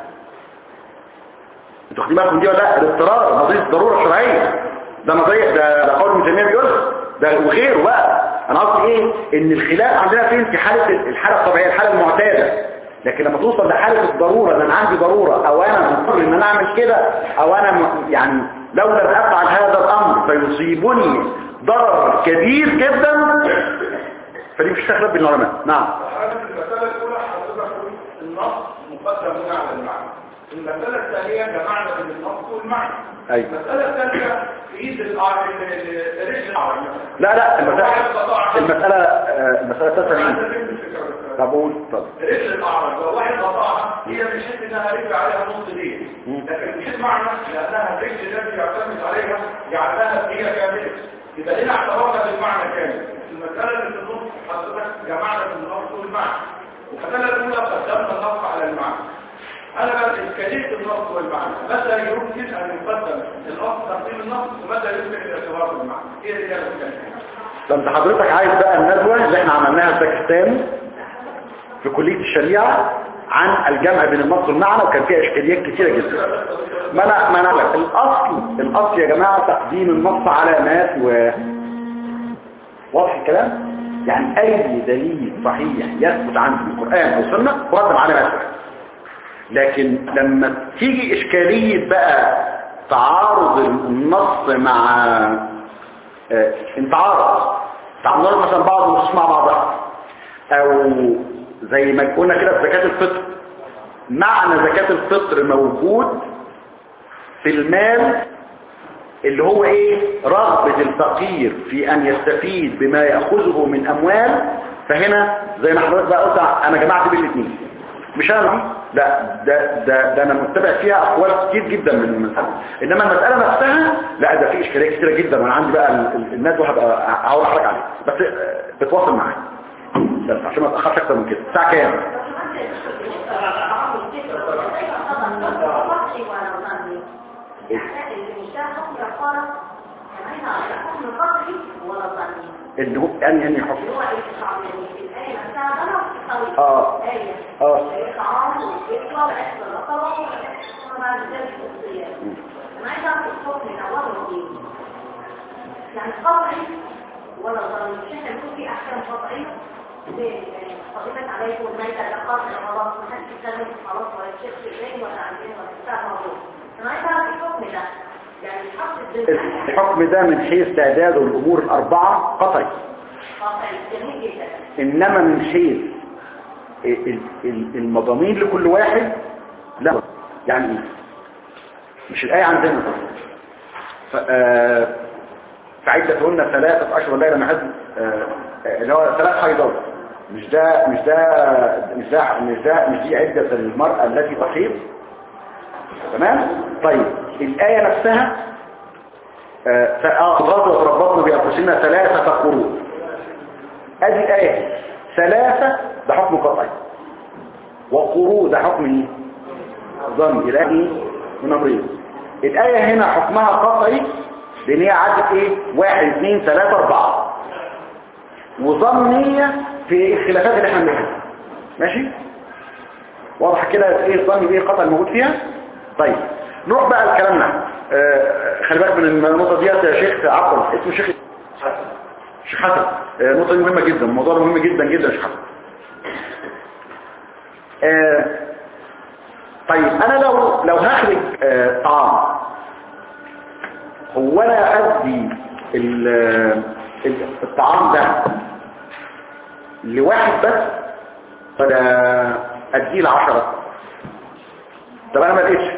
انتوا واخدين بالكم دي ولا لا الاضطرار نظريه الضروره الشرعيه ده نظريه ده ده قول ابن تيميه بيقول ده وغيره بقى انا قصدي ايه ان الخلاف عندنا فين في حاله الحاله الطبيعيه الحاله المعتاده لكن لما توصل لحاله الضروره ان انا عندي ضروره او انا مضطر ان انا اعمل كده او انا م- يعني لو لم افعل هذا الامر فيصيبني ضرر كبير جدا فدي مش خلاف بين العلماء نعم حضرتك المساله الاولى حضرتك قلت النص مقدم هنا على المعنى المساله الثانيه جمعنا بين النص والمعنى أيوة. المساله الثالثه في ايد الع- ال- ال- الرجل الأعرج. لا لا المسألة واحد قطع المسألة آه، المسألة الثالثة أنا ايه؟ فهمت الفكرة بس. طب قول طب رجل الأعرج لو واحد قطعها هي مش حس انها رجل عليها نص دين مم. لكن مش معنى لانها الرجل التي يعتمد عليها جعلها هي كامله يبقى هنا اعتبرنا بالمعنى كامل المساله اللي في النص حضرتك جمعنا في النص والمعنى والمساله الاولى قدمنا النص على المعنى انا بقى اشكاليه النص والمعنى متى يمكن ان يقدم النص تقديم النص ومتى يمكن الاعتبار بالمعنى هي دي الاشكاليه ده انت حضرتك عايز بقى الندوة اللي احنا عملناها في باكستان في كلية الشريعة عن الجمع بين النص والمعنى وكان فيها اشكاليات كتيرة جدا ما انا ما انا لك الاصل الاصل يا جماعة تقديم النص على ما سواه واضح الكلام يعني اي دليل صحيح يثبت عندي من القرآن او السنة مقدم على ما سواه لكن لما تيجي اشكالية بقى تعارض النص مع آه، انتعارض تعارض مثلا بعض النصوص مع بعضها او زي ما قلنا كده في زكاة الفطر معنى زكاة الفطر موجود في المال اللي هو ايه رغبة الفقير في ان يستفيد بما يأخذه من اموال فهنا زي ما حضرتك بقى قلت انا جمعت بين الاثنين مش انا دي لا ده, ده, ده انا متبع فيها اقوال كتير جدا من المسألة انما المسألة نفسها لا ده في اشكاليات كتيرة جدا وانا عندي بقى ال- ال- الناس وهبقى هقول لحضرتك عليه بس آه، بتواصل معايا بس عشان ما اتاخرش اكتر من كده الساعه كام اللي هو انهي انهي حكم اه اه يعني قطعي ولا ظلمي مش احنا بنقول في احكام قطعيه قضيت عليكم الميتة لقاط خلاص ما حدش يتكلم خلاص ولا يشيخ شيء ولا عندنا ولا بتاع موضوع انا عايز اعرف الحكم ده يعني الحق الدنيا الحكم ده من حيث تعداد الامور الاربعه قطعي قطعي جميل جدا انما من حيث ال- ال- ال- المضامين لكل واحد لا يعني ايه مش الايه عندنا ف- آه، فعدتهن ثلاثة أشهر ليلة ما حد آه، آه، اللي هو ثلاث حيضات مش ده مش ده مش ده مش ده مش دي عدة المرأة التي تحيض تمام طيب الآية نفسها فأغضوا وتربطوا بأنفسنا ثلاثة قروء ادي الآية ثلاثة ده حكم قطعي وقروء ده حكم ايه ظن إلهي من أمرين الآية هنا حكمها قطعي لأن هي عدت ايه واحد اثنين ثلاثة أربعة وظنية في الخلافات اللي احنا بنعملها ماشي واضح كده ايه الظن ايه القطع الموجود فيها طيب نروح بقى لكلامنا آه خلي بالك من النقطه ديت يا شيخ عفوا اسمه شيخ شيخ حسن آه النقطه دي مهمه جدا الموضوع ده مهم جدا جدا يا شيخ حسن آه طيب انا لو لو هخرج آه طعام هو انا ادي الطعام ده لواحد بس ولا اديه لعشرة طب انا ما لقيتش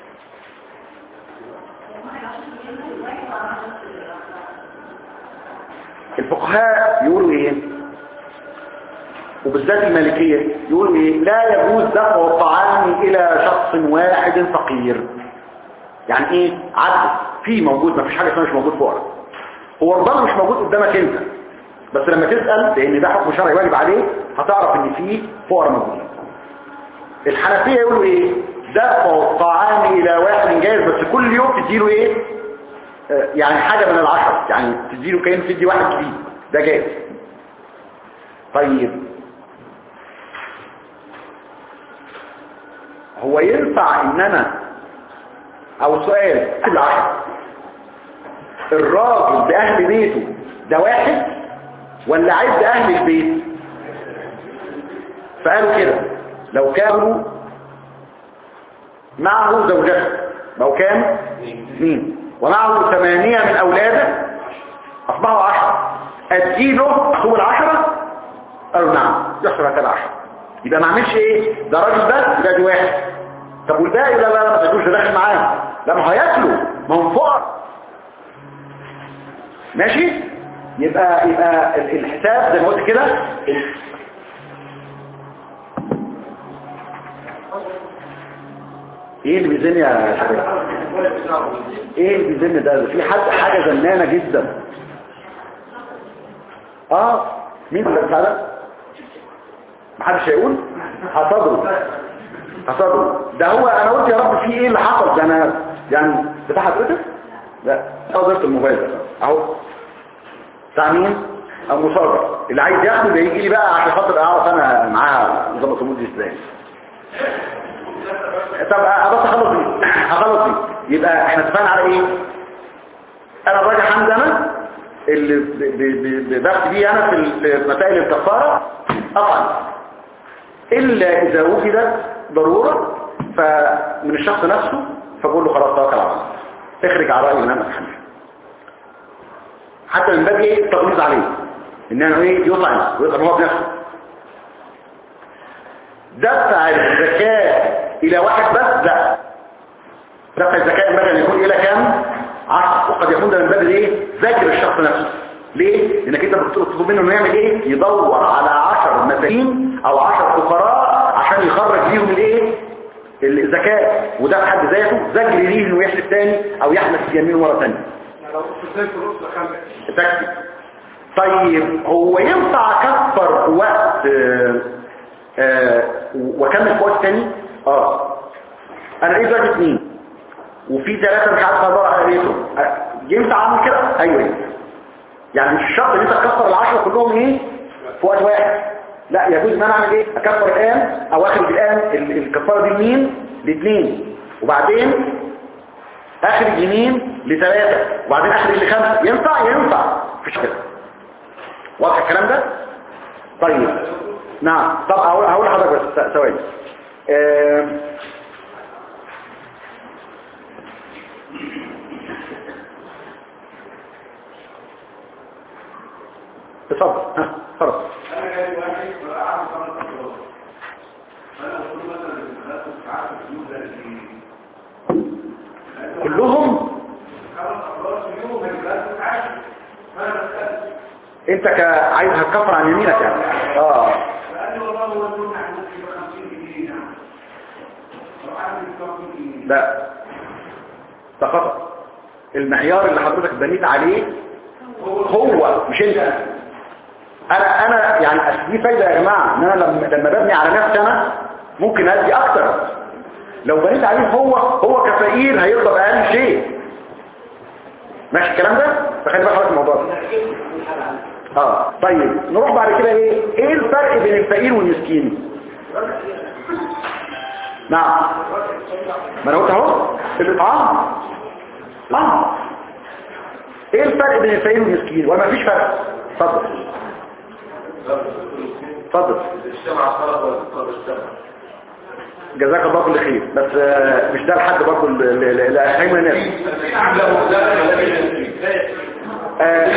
الفقهاء يقولوا ايه وبالذات المالكية يقولوا ايه لا يجوز دفع الطعام الى شخص واحد فقير يعني ايه عدل في موجود ما فيش حاجة اسمها مش موجود فقراء هو ربما مش موجود قدامك انت بس لما تسأل لان ده حكم شرعي واجب عليه هتعرف ان في فقراء موجودين الحنفية يقولوا ايه دفع الطعام الى واحد جاهز بس كل يوم تديله ايه آه يعني حاجة من العشر يعني تديله كأن تدي واحد جديد ده جاهز طيب هو ينفع ان انا او سؤال كل عشر الراجل باهل بيته ده واحد ولا عد اهل البيت فقالوا كده لو كانوا معه زوجته لو كان اثنين ومعه ثمانية من اولاده اصبحوا عشرة اديله اخوه العشرة قالوا نعم يحصل هكذا عشرة يبقى ما عملش ايه ده راجل بس ده دي واحد طب والباقي لا لا لا ما تاكلوش داخل معاهم لا ما هياكلوا ما هم فقر ماشي يبقى يبقى الحساب زي ما قلت كده ايه اللي بيزن يا حبيبي ايه اللي بيزن ده في حد حاجه زنانه جدا اه مين اللي بتاع ده محدش هيقول هصدره هصدره ده هو انا قلت يا رب في ايه اللي حصل ده انا يعني بتاع حضرتك لا صدرت الموبايل ده اهو بتاع مين المصادر اللي عايز ياخده ده يجي لي بقى عشان خاطر اعرف انا معاها نظبط اموري ازاي طب بس اخلص دي هخلص دي يبقى احنا اتفقنا على ايه انا الراجح عندي انا اللي بخت بيه انا في مسائل الكفاره طبعا الا اذا وجدت ضروره فمن الشخص نفسه فبقول له خلاص توكل على الله اخرج على راي الامام الحنفي حتى من باب ايه التغليظ عليه ان انا ايه يطعم ويطعم هو بنفسه دفع الزكاة الى واحد بس لا دفع الزكاة ينبغي ان يكون الى كام عشر وقد يكون ده من باب الايه ذاكر الشخص نفسه ليه لانك انت بتطلب منه انه يعمل ايه يدور على عشر مساكين او عشر فقراء عشان يخرج ليهم الايه الزكاة وده في حد ذاته زجر ليه انه يحلف تاني او يحلف في يمين مرة تانية تكفي طيب هو ينفع كفر وقت آه آه وكمل في وقت تاني اه انا لقيت وقت اتنين وفي ثلاثة مش عارف ادور على لقيتهم ينفع اعمل كده ايوه يعني مش شرط ان انت تكفر العشرة كلهم ايه في وقت واحد لا يجوز ان انا اعمل ايه اكفر الان او اخرج الان الكفارة دي لمين لاثنين وبعدين اخرج يمين لثلاثة وبعدين اخرج لخمسة ينفع ينفع مفيش كده واضح الكلام ده طيب نعم طب هقول لحضرتك بس ثواني أه اتفضل ها خلاص انا جاي واحد بقى عامل خمس افراد فانا بقول له مثلا الثلاث ساعات الفلوس ده كلهم خمس افراد في يوم من ثلاث ساعات فانا بسال انت ك... عايز هتكفر عن يمينك يعني اه لأن والله هو يقول نحن في 50 جنيه نعم وعامل 50 جنيه لا ده خطأ المعيار اللي حضرتك بنيت عليه هو مش انت انا انا يعني أصل دي فايده يا جماعه ان انا لما لما ببني على نفسي انا ممكن ادي اكتر لو بنيت عليه هو هو كفقير هيرضى باقل شيء ماشي الكلام ده فخلي بالك من الموضوع ده اه طيب نروح بعد كده ايه ايه الفرق بين الفقير والمسكين نعم ما انا قلت اهو الاطعام اه ايه الفرق بين الفقير والمسكين ولا مفيش فرق اتفضل اتفضل جزاك الله كل خير بس آه، مش ده الحد برضه لاهم الناس آه،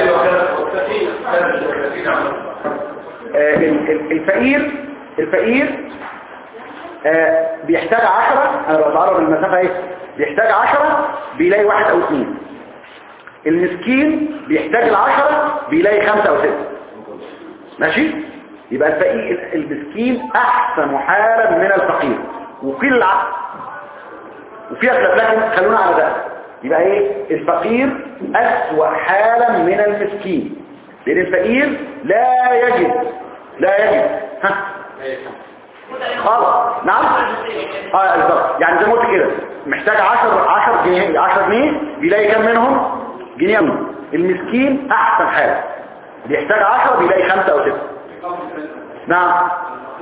آه، ال- ال- الفقير الفقير آه، بيحتاج عشرة انا بتعرض المسافة ايه بيحتاج عشرة بيلاقي واحد او اثنين المسكين بيحتاج العشرة بيلاقي خمسة او ستة ماشي يبقى الفقير المسكين احسن حالا من الفقير وقيل العكس وفي اختلاف لكن خلونا على ده يبقى ايه الفقير اسوأ حالا من المسكين لان الفقير لا يجد لا يجد ها خلاص نعم اه بالظبط يعني زي ما قلت كده محتاج 10 10 جنيه 10 جنيه بيلاقي كام منهم جنيه منهم المسكين احسن حاجه بيحتاج 10 بيلاقي 5 او 6 نعم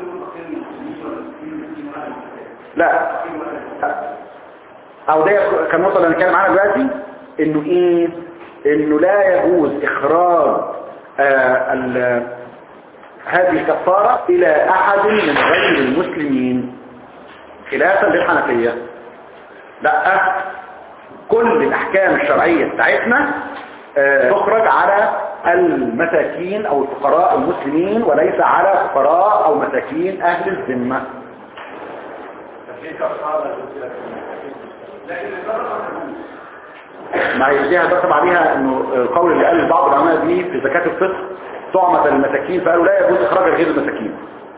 لا او ده كان النقطه اللي هنتكلم عنها دلوقتي انه ايه انه لا يجوز اخراج آه ال- هذه الكفارة الى احد من غير المسلمين خلافا للحنفية لا كل الاحكام الشرعية بتاعتنا آه، تخرج على المساكين او الفقراء المسلمين وليس على فقراء او مساكين اهل الذمة ما يديها ترتب عليها انه القول اللي قال بعض العلماء دي في زكاة الفطر طعمة للمساكين فقالوا لا يجوز اخراج غير المساكين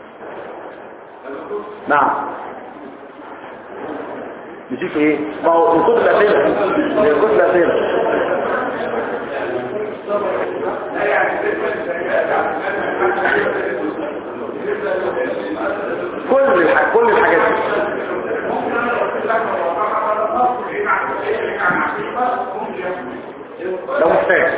نعم نشوف ايه ما هو من كتب الاسئله من كتب الاسئله كل الح... كل الحاجات دي لو محتاج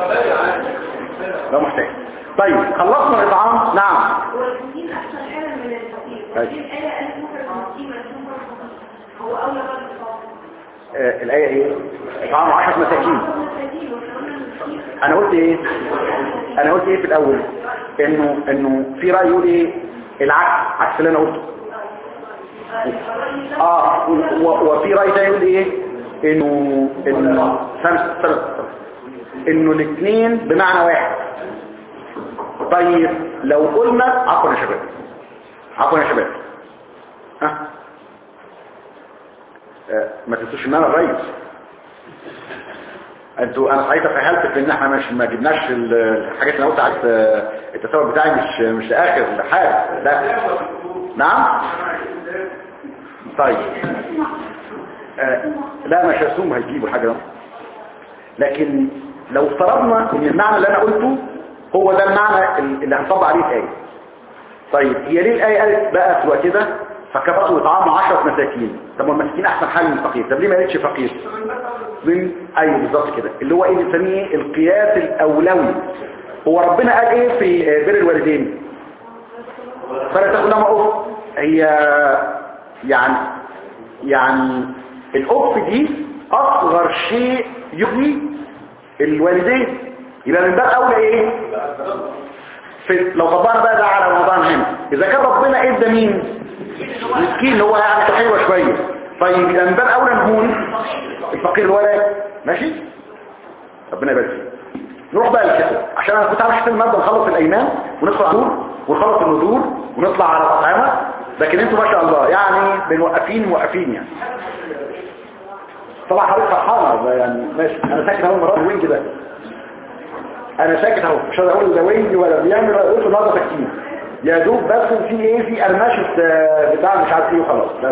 لو محتاج طيب خلصنا الاطعام نعم هو المسكين أحسن حالا من الفقير أيوة. ودي الآية قالت ممكن المسكين مسكين هو أولى بالفقير آه الايه ايه اطعام 10 مساكين انا قلت ايه انا قلت ايه في الاول انه انه في راي يقول ايه العكس عكس اللي انا قلته اه و- وفي راي تاني يقول ايه انه انه سنة سنة انه الاثنين بمعنى واحد طيب لو قلنا عفوا يا شباب عفوا يا شباب ها آه، ما تنسوش ان انا الرئيس انتوا انا ساعتها فهمت ان احنا مش ما جبناش ال- الحاجات اللي انا قلت على الت- التساؤل بتاعي مش مش لاخر حاجه لا نعم طيب آه لا مش هسوم هيجيبوا حاجه لكن لو افترضنا ان المعنى اللي انا قلته هو ده المعنى اللي هنطبق عليه الايه طيب هي ليه الايه قالت بقى في الوقت ده فكفروا اطعام 10 مساكين طب ما المساكين احسن حال من الفقير طب ليه ما قالتش فقير من ايوه بالظبط كده اللي هو ايه بنسميه القياس الاولوي هو ربنا قال ايه في بر الوالدين فلا تقول لهم اف هي يعني يعني الاف دي اصغر شيء يغني الوالدين يبقى من باب اولى ايه في لو طبقنا بقى ده على رمضان هنا اذا كان ربنا ادى مين مسكين اللي هو يعني حلوه شويه طيب يبقى من باب اولى نهون الفقير الولد ماشي ربنا يبارك فيك نروح بقى للكتاب عشان انا كنت عامل حساب النهارده نخلص الايمان وندخل على النور ونخلص النذور ونطلع على الاطعمه لكن انتوا ما شاء الله يعني بنوقفين موقفين يعني طبعا حضرتك فرحانه ده يعني ماشي انا ساكن اول مره وين كده انا ساكت اهو مش هقدر اقول ده ويندي ولا بيعمل ولا قلت النهارده ساكتين يا دوب بس في ايه في قرمشه آه، بتاع مش عارف ايه وخلاص بس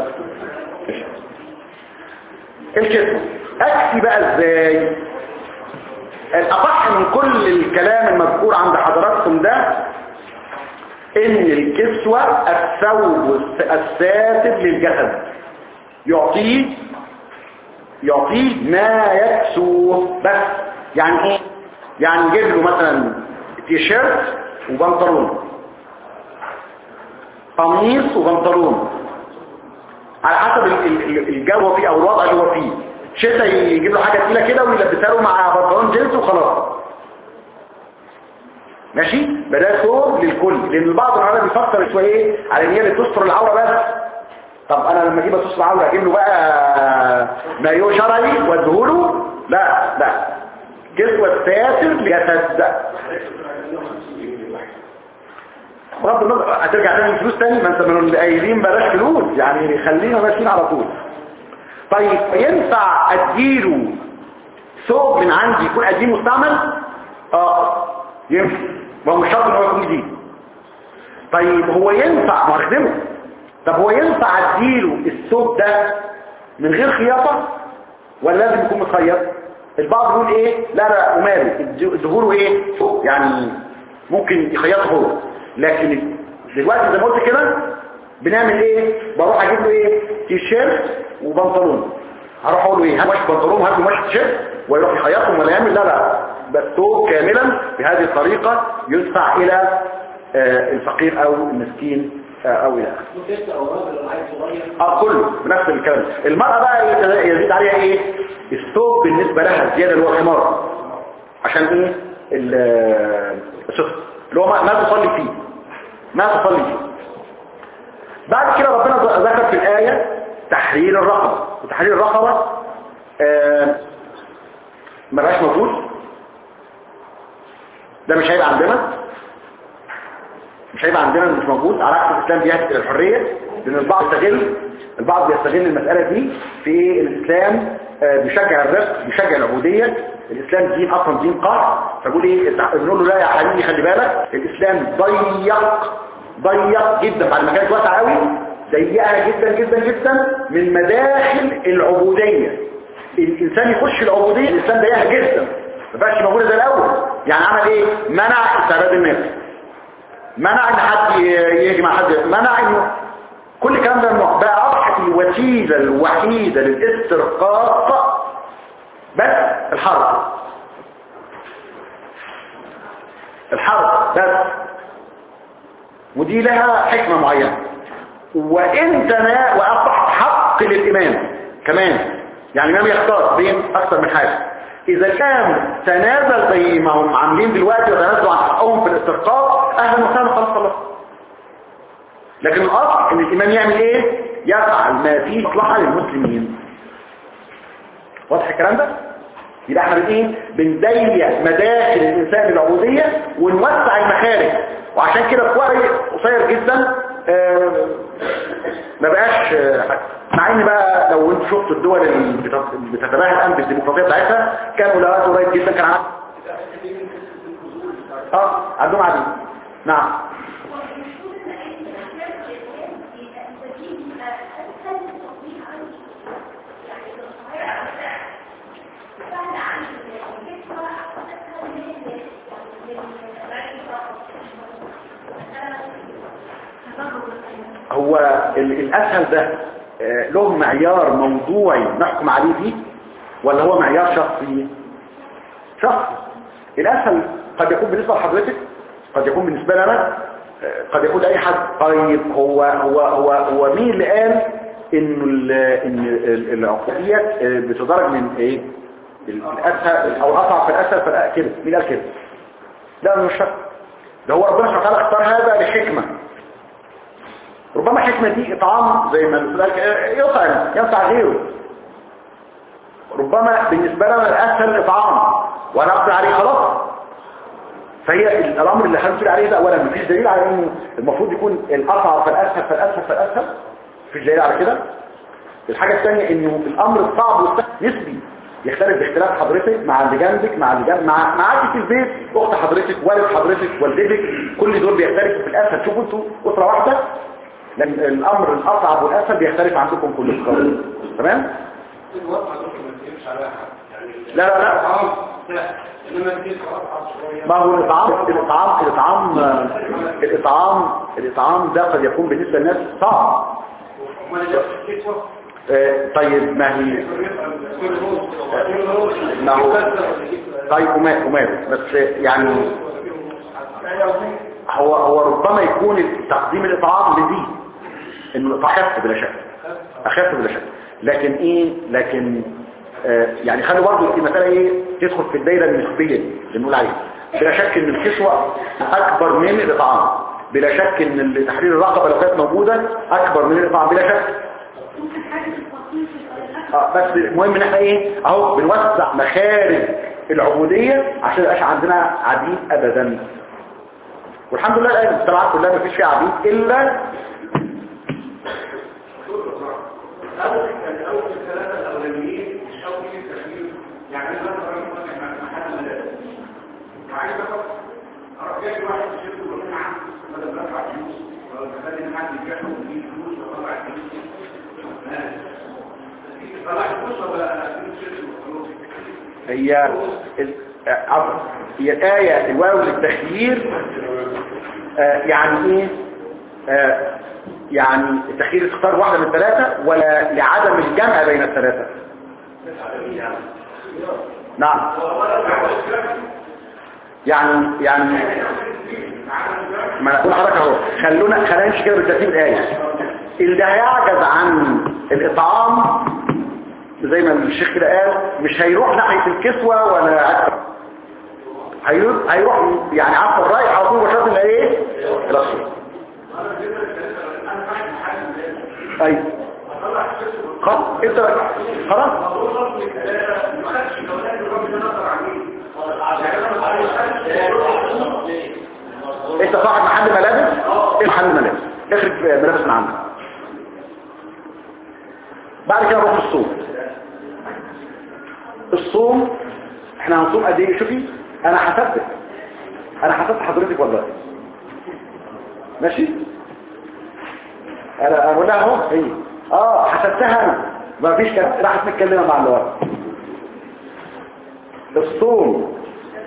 الكتب اكفي بقى ازاي الاصح من كل الكلام المذكور عند حضراتكم ده ان الكسوة الثوب الس- الساتر للجسد يعطيه يعطيه ما يكسوه بس يعني ايه يعني يجيب له مثلا تيشيرت وبنطلون قميص وبنطلون على حسب ال- ال- ال- الجو هو فيه او الوضع اللي هو فيه شتاء يجيب له حاجه تقيله كده ويلبسها له مع بنطلون جينز وخلاص ماشي بدأ ثوب للكل لان البعض العلماء بيفكر شويه ايه على ان هي اللي تستر العوره بس طب انا لما اجيب تستر العوره اجيب له بقى مايو شرعي واديهوله لا لا كسوة ساتر لجسد بغض النظر هترجع تاني فلوس تاني ما انت من اللي قايلين بلاش فلوس يعني خلينا ماشيين على طول طيب ينفع اديله ثوب من عندي يكون قديم مستعمل اه ينفع ما هو مش شرط ان هو يكون جديد طيب هو ينفع ما هو اخدمه طب هو ينفع اديله الثوب ده من غير خياطة ولا لازم يكون متخيط البعض يقول ايه لا لا وماله اديهوله ايه يعني ممكن يخيطه هو لكن دلوقتي زي ما قلت كده بنعمل ايه بروح اجيب له ايه تيشيرت وبنطلون هروح اقول له ايه هات واحد بنطلون وهات له واحد تيشيرت ويروح يخيطهم ولا يعمل لا لا بس ثوب كاملا بهذه الطريقة يدفع الى آه، الفقير او المسكين آه، او الى اخره اه كله بنفس الكلام المرأة بقى يت- يزيد عليها ايه الثوب بالنسبة لها الزيادة اللي هو الخمار عشان ايه ال- الستر اللي هو ما ما تصلي فيه ما تصلي فيه بعد كده ربنا ذ- ذكر في الآية تحرير الرقبة وتحرير الرقبة آه ما بقاش موجود ده مش هيبقى عندنا مش هيبقى عندنا مش موجود على عكس الاسلام بيهدف الى الحريه لان البعض يستغل البعض بيستغل المساله دي في إيه؟ الاسلام آه، بيشجع الرزق بيشجع العبوديه الاسلام دين اصلا دين قهر فبيقول ايه بنقول له لا يا حبيبي خلي بالك الاسلام ضيق ضيق جدا بعد ما كانت واسعه قوي ضيقها جدا جدا جدا من مداخل العبوديه الانسان يخش العبوديه الانسان ضيقها جدا ما بقاش موجوده زي الاول يعني عمل ايه منع استعباد الناس منع ان حد يجي مع حد منع انه كل الكلام ده ممنوع. بقى اصبحت الوسيله الوحيده للاسترقاق بس الحرب الحرب بس ودي لها حكمه معينه وان تنا واصبح حق للامام كمان يعني الامام يختار بين اكثر من حاجه اذا كان تنازل زي ما هم عاملين دلوقتي وتنازلوا عن حقهم في الاسترقاق اهلا وسهلا خلاص خلاص لكن الاصل ان الامام يعمل ايه يفعل ما فيه مصلحه للمسلمين واضح الكلام ده يبقى احنا بن ايه بنضيق مداخل الانسان العبوديه ونوسع المخارج وعشان كده في وقت قصير جدا آه، ما بقاش آه، حاجة. مع ان بقى لو انت شفت الدول اللي بتت- بتتباهى الان بالديمقراطيه بتاعتها كان ولايات قريب جدا كان عندهم اه عندهم عديد نعم هو ال- الاسهل ده آه، له معيار موضوعي نحكم عليه فيه ولا هو معيار شخصي شخصي الاسهل قد يكون بالنسبة لحضرتك قد يكون بالنسبة لنا آه، قد يكون اي حد طيب هو هو هو هو مين اللي قال انه ال- ان ال- العقوبيات آه، بتدرج من ايه ال- الاسهل او الاصعب في الاسهل فلا كده مين قال كده لا مش شرط ده هو ربنا سبحانه وتعالى اختار هذا لحكمه ربما الحكمة دي اطعام زي ما الأستاذ قال يطعم ينفع غيره ربما بالنسبة لنا الاسهل اطعام وانا اقدر عليه خلاص فهي الامر اللي هنقول عليه ده اولا مفيش دليل على انه المفروض يكون الاصعب فالاسهل فالاسهل فالاسهل مفيش دليل على كده الحاجة الثانية انه الامر الصعب والسهل نسبي يختلف باختلاف حضرتك مع اللي جنبك مع اللي جنب مع معاكي في البيت اخت حضرتك والد حضرتك والدتك كل دول بيختلفوا في الاسهل شوفوا انتوا اسره واحده لان الامر الاصعب والاسهل بيختلف عندكم كلكم تمام الوضع ممكن ما تجيبش عليها حاجة. يعني لا لا لا طعام لا انما الكيس اصعب شويه ما هو الإطعام الإطعام الإطعام الإطعام الإطعام ده قد يكون بالنسبة للناس صعب امال اللي في الكيس وقت آه، طيب ما هي ما هو طيب وما وما بس يعني هو هو ربما يكون تقديم الإطعام لدي إنه الإطعام أخف بلا شك أخف بلا شك لكن إيه لكن آه، يعني خلوا برضه المسألة إيه تدخل في الدايرة النسبية اللي بنقول عليها بلا شك إن الكسوة أكبر من الإطعام بلا شك إن تحرير الرقبة لو كانت موجودة أكبر من الإطعام بلا شك ممكن حاجة التصنيف يبقى للأسف آه، بس المهم ان احنا ايه اهو بنوسع مخارج العبودية عشان يبقاش عندنا عبيد ابدا والحمد لله الان المجتمعات كلها ما فيش فيها عبيد الا اول كان اول الثلاثه الاولانيين مش اول التغيير يعني انا مثلا مثلا محل ملابس عايز اخد اروح جايب واحد يشتري ويقول عنه بدل ما ادفع فلوس ولا بخلي حد يبيعه ويجيب فلوس واطلع الفلوس طلع فلوس ولا فلوس شركه وخلاص هي ال- آه، عفوا. هي الآية الواو للتخيير آه، يعني ايه آه، يعني التخيير تختار واحدة من الثلاثة ولا لعدم الجمع بين الثلاثة نعم يعني يعني ما انا اقول حضرتك اهو خلونا خلينا نمشي كده بالترتيب الايه اللي هيعجز عن الاطعام زي ما الشيخ كده قال مش هيروح ناحيه الكسوه ولا اكثر هيروح هيروح يعني عارف الرايح على طول مباشره الى ايه الى الصوت ايوه خلاص انت خلاص انت صاحب محل ملابس ايه محل ملابس اخرج ملابس من عندك بعد كده نروح الصوم الصوم احنا هنصوم قد ايه شوفي انا حسبت انا حسبت حضرتك والله ماشي انا اقول لها اهو هي اه حسبتها انا ما فيش كلام راحت متكلمه مع اللي ورا الصوم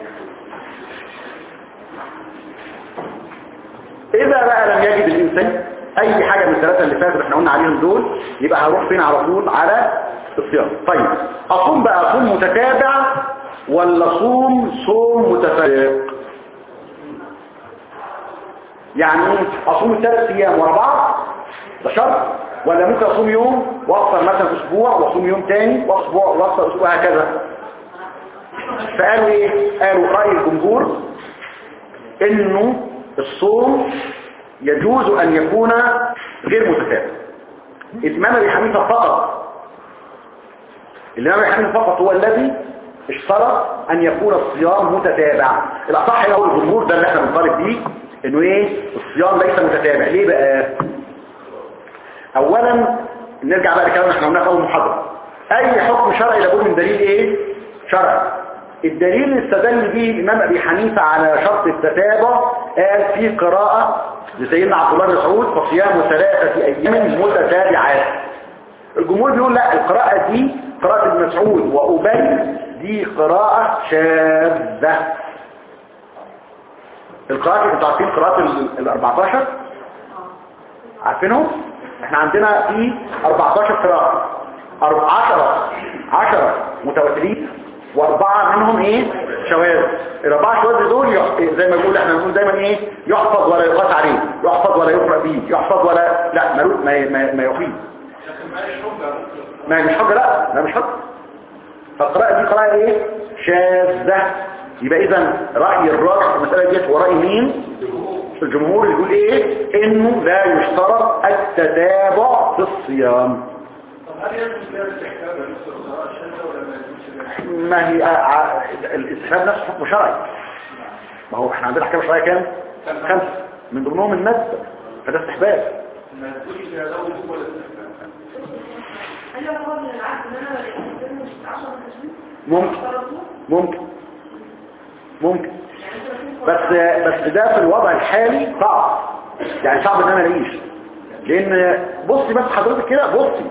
إذا بقى لم يجد الإنسان أي حاجة من الثلاثة اللي فاتوا اللي احنا قلنا عليهم دول يبقى هروح فين على طول على الصيام طيب أصوم بقى أصوم متتابع ولا أصوم صوم متفرق يعني إيه؟ أصوم ثلاث أيام ورا بعض ده شرط ولا ممكن أصوم يوم وأفطر مثلا أسبوع وأصوم يوم تاني وأسبوع وأفطر أسبوع وهكذا فقالوا إيه؟ قالوا رأي الجمهور إنه الصوم يجوز أن يكون غير متتابع الإمام أبي حنيفة فقط الإمام أبي حنيفة فقط هو الذي اشترط أن يكون الصيام متتابع الأصح هو الجمهور ده اللي احنا بنطالب بيه إنه إيه الصيام ليس متتابع ليه بقى أولا نرجع بقى لكلام احنا قلناه في أول محاضرة أي حكم شرعي لابد من دليل إيه شرعي الدليل اللي استدل به الإمام أبي حنيفة على شرط التتابع قال في قراءة لسيدنا عبد الله بن مسعود فصيام ثلاثة أيام متتابعات الجمهور بيقول لا القراءة دي قراءة ابن مسعود وأبي دي قراءة شاذة القراءة انتوا عارفين قراءة ال 14 عارفينهم احنا عندنا في 14 قراءة 10 10 متواترين واربعة منهم ايه شواذ الاربعة شواذ دول يح... زي ما بيقول احنا بنقول دايما ايه يحفظ ولا يقاس عليه يحفظ ولا يقرأ به يحفظ ولا لا ما ما ما, ما يفيد ما هي مش حجة لا ما مش حجة فالقراءة دي قراءة ايه شاذة يبقى اذا رأي الراجح في المسألة ديت هو رأي مين الجمهور اللي يقول ايه انه لا يشترط التتابع في الصيام ما هي ع- الاستحباب نفسه حكم شرعي ما هو احنا عندنا احكام شرعيه كام خمسه من ضمنهم الندب فده استحباب هل هو من العبد ان انا لقيت مش 10 من ممكن ممكن ممكن بس بس ده في الوضع الحالي صعب يعني صعب ان انا الاقيش لان بصي بس حضرتك كده بصي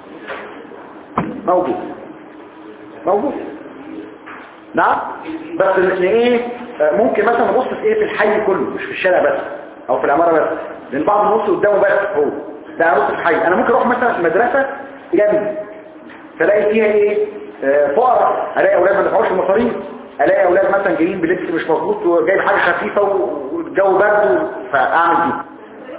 موجود موجود نعم بس ان ايه آه، ممكن مثلا نبص في ايه في الحي كله مش في الشارع بس او في العماره بس لان بعض النص قدامه بس هو ده ابص في الحي انا ممكن اروح مثلا في مدرسه جنبي فلاقي فيها ايه آه، فقراء الاقي اولاد ما دفعوش المصاريف الاقي اولاد مثلا جايين بلبس مش مظبوط وجايب حاجه خفيفه والجو برد فاعمل دي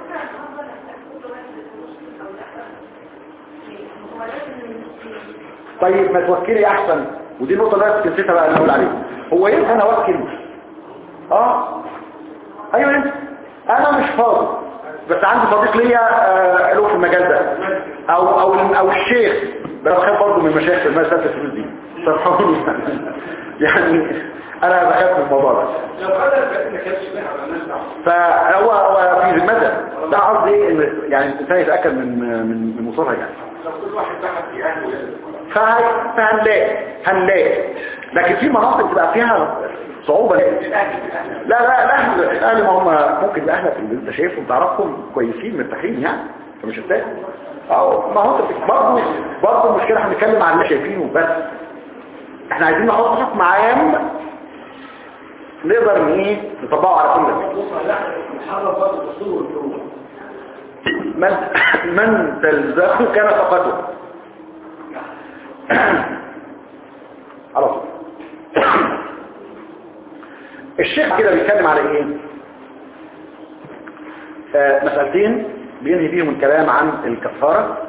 طيب ما توكلي احسن ودي النقطه اللي انا كنت نسيتها بقى اللي اقول عليها هو ينفع انا اوكل اه ايوه ينفع انا مش فاضي بس عندي صديق ليا آه، له في المجال ده او او او الشيخ ده أنا بخاف برضه من مشايخ المدرسه الفلوس دي سامحوني يعني انا بخاف من الموضوع ده لو قدر ما كانش بيها على الناس تعرف. فهو هو في ذمته ده قصدي إيه؟ ان يعني الانسان يتاكد من من من مصابها يعني لو كل واحد بحث في اهله لازم فهي- فهنلاقي هنلاقي لكن في مناطق تبقى فيها صعوبة لا لا الاهل الاهل ما هم ممكن الاهل اللي انت شايفهم تعرفهم كويسين مرتاحين يعني فمش هتلاقي او ما هو برضه برضه المشكله احنا بنتكلم عن اللي شايفينه بس احنا عايزين نحط حكم عام نقدر ان ايه نطبقه على كل الناس بص على محرم برضه الاصول والفروع من من تلزمه كان فقته على طول الشيخ كده بيتكلم على ايه آه مسألتين بينهي بيهم الكلام عن الكفارة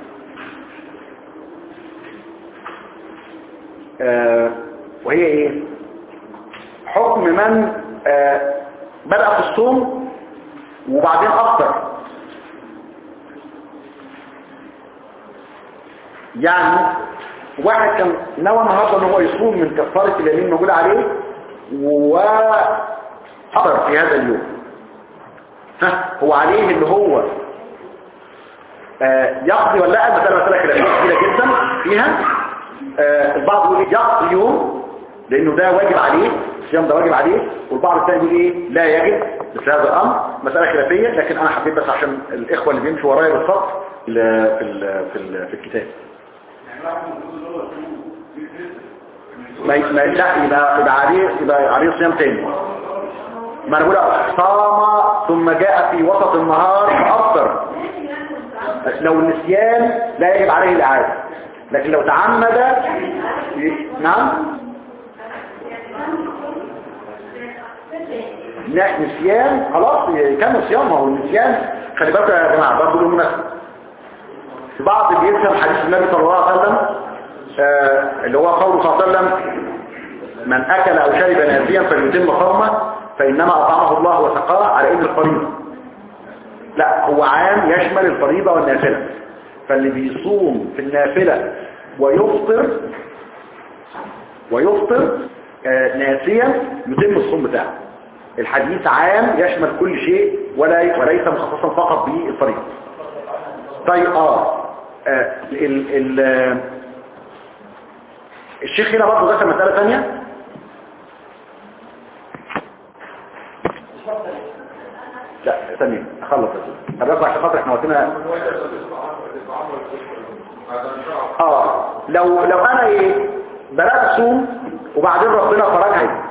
آه وهي ايه حكم من آه بدأ في الصوم وبعدين أفطر يعني واحد كان نوى النهارده ان هو يصوم من كفاره اليمين موجود عليه وفطر في هذا اليوم ها هو عليه اللي هو آه، يقضي ولا لا المساله مساله خلافيه كبيره جدا فيها آه، البعض يقول إيه؟ يقضي يوم لانه ده واجب عليه الصيام ده واجب عليه والبعض الثاني يقول ايه لا يجب مثل هذا الامر مساله خلافيه لكن انا حبيت بس عشان الاخوه اللي بيمشوا ورايا بالخط في ال- في ال- في ال- في الكتاب ما ما لا يبقى يبقى عليه يبقى عليه صيام تاني ما انا بقول صام ثم جاء في وسط النهار فافطر لو النسيان لا يجب عليه الاعاده لكن لو تعمد ي- نعم لا نسيان خلاص يكمل صيام ما هو النسيان خلي بالكم يا جماعه برضه بالمناسبه في بعض بيفهم حديث النبي صلى الله عليه وسلم آه اللي هو قوله صلى الله عليه وسلم من أكل أو شرب ناسيا فليتم صومه فإنما أطعمه الله وسقاه على إن الفريضة لا هو عام يشمل الفريضة والنافلة فاللي بيصوم في النافلة ويفطر ويفطر آه ناسيا يتم الصوم بتاعه الحديث عام يشمل كل شيء ولا وليس مخصصا فقط بالفريضة طيب اه, آه ال ال آه، الشيخ هنا برضه ذكر مسألة ثانية لا ثانية اخلص بس هبقى عشان خاطر احنا وقتنا اه لو لو انا ايه بدأت اصوم وبعدين ربنا فرجها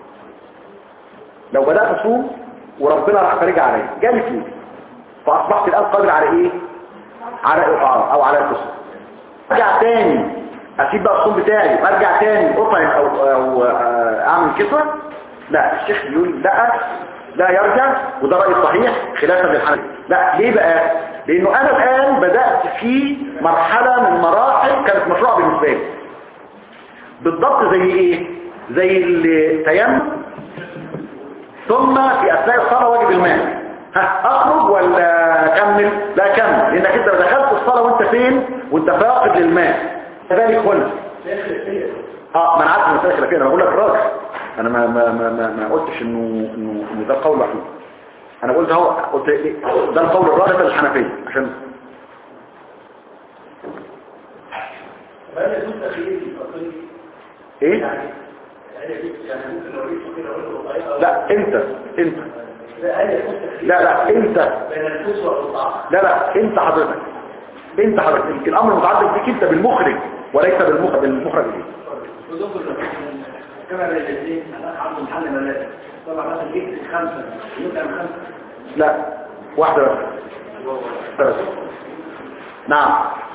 لو بدأت اصوم وربنا راح فرجها عليا جالي فلوس فاصبحت الان قادر على ايه على الاطعام او على الكسر ارجع تاني اسيب بقى الصوم بتاعي وارجع تاني اطعم او, أو آه، اعمل كسرة لا الشيخ بيقول لا لا يرجع وده رأي صحيح خلافا للحنفي لا ليه بقى لانه انا الان بدأت في مرحلة من مراحل كانت مشروع بالنسبة لي بالضبط زي ايه زي التيمم ثم في اثناء الصلاة واجب الماء ها اخرج ولا اكمل لا اكمل لانك انت دخلت الصلاة وانت فين وانت فاقد للماء كذلك هنا اه ما انا عارف المسألة خلافية انا بقول لك الراجل انا ما ما ما ما, ما قلتش انه انه انه ده القول الوحيد انا قلت هو قلت إيه؟ ده القول الراجح للحنفية عشان هل يجوز تخيير الفقير ايه يعني يعني ممكن لو جيت ممكن اقول له طريقه لا انت انت لا هي لا لا انت بين الكسوه والضعف لا لا انت حضرتك انت حضرتك الامر متعلق بك انت بالمخرج وليس بالمخرج بالمخرج ليه ودخل كما بين الاثنين انا عنده محل ملابس طبعا مثلا جبت خمسه يبقى خمسه لا واحدة بس بس نعم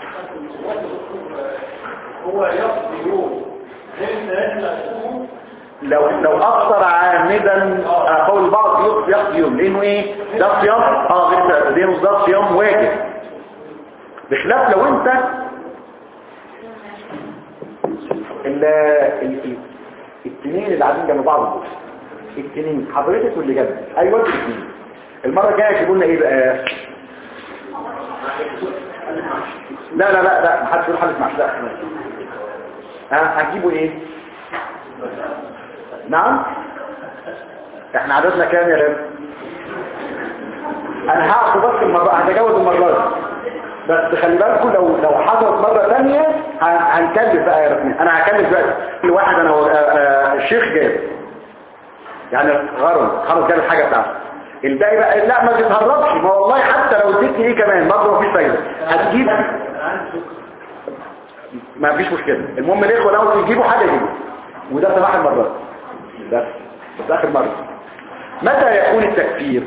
هو يقضي يوم انت يطلع لو لو أفطر عامدا آه، قول البعض يق- يقضي يوم لأنه إيه ده صيام اه غير لأنه ده صيام واجب بخلاف لو أنت ال ال- ال- التنين اللي قاعدين جنب بعض دول التنين حضرتك واللي جنبك ايوه التنين المره الجايه تجيبوا لنا ايه بقى لا لا لا لا محدش يقول حدث معش لا ها هتجيبوا ايه نعم احنا عددنا كام يا رب انا هعطي بس المره هتجاوز المره دي بس خلي بالكم لو لو حصلت مره ثانيه هنكلف بقى يا رب انا هكلف بقى كل واحد انا و- آه، آه، الشيخ جاب يعني غرض خلاص جاب الحاجه بتاعته الباقي بقى لا ما تتهربش ما والله حتى لو اديتني ايه كمان برضه مفيش فايده هتجيب ما فيش مشكله المهم الاخوه لو يجيبوا حاجه يجيبوا وده سماح المرات بس بس اخر مره متى يكون التكفير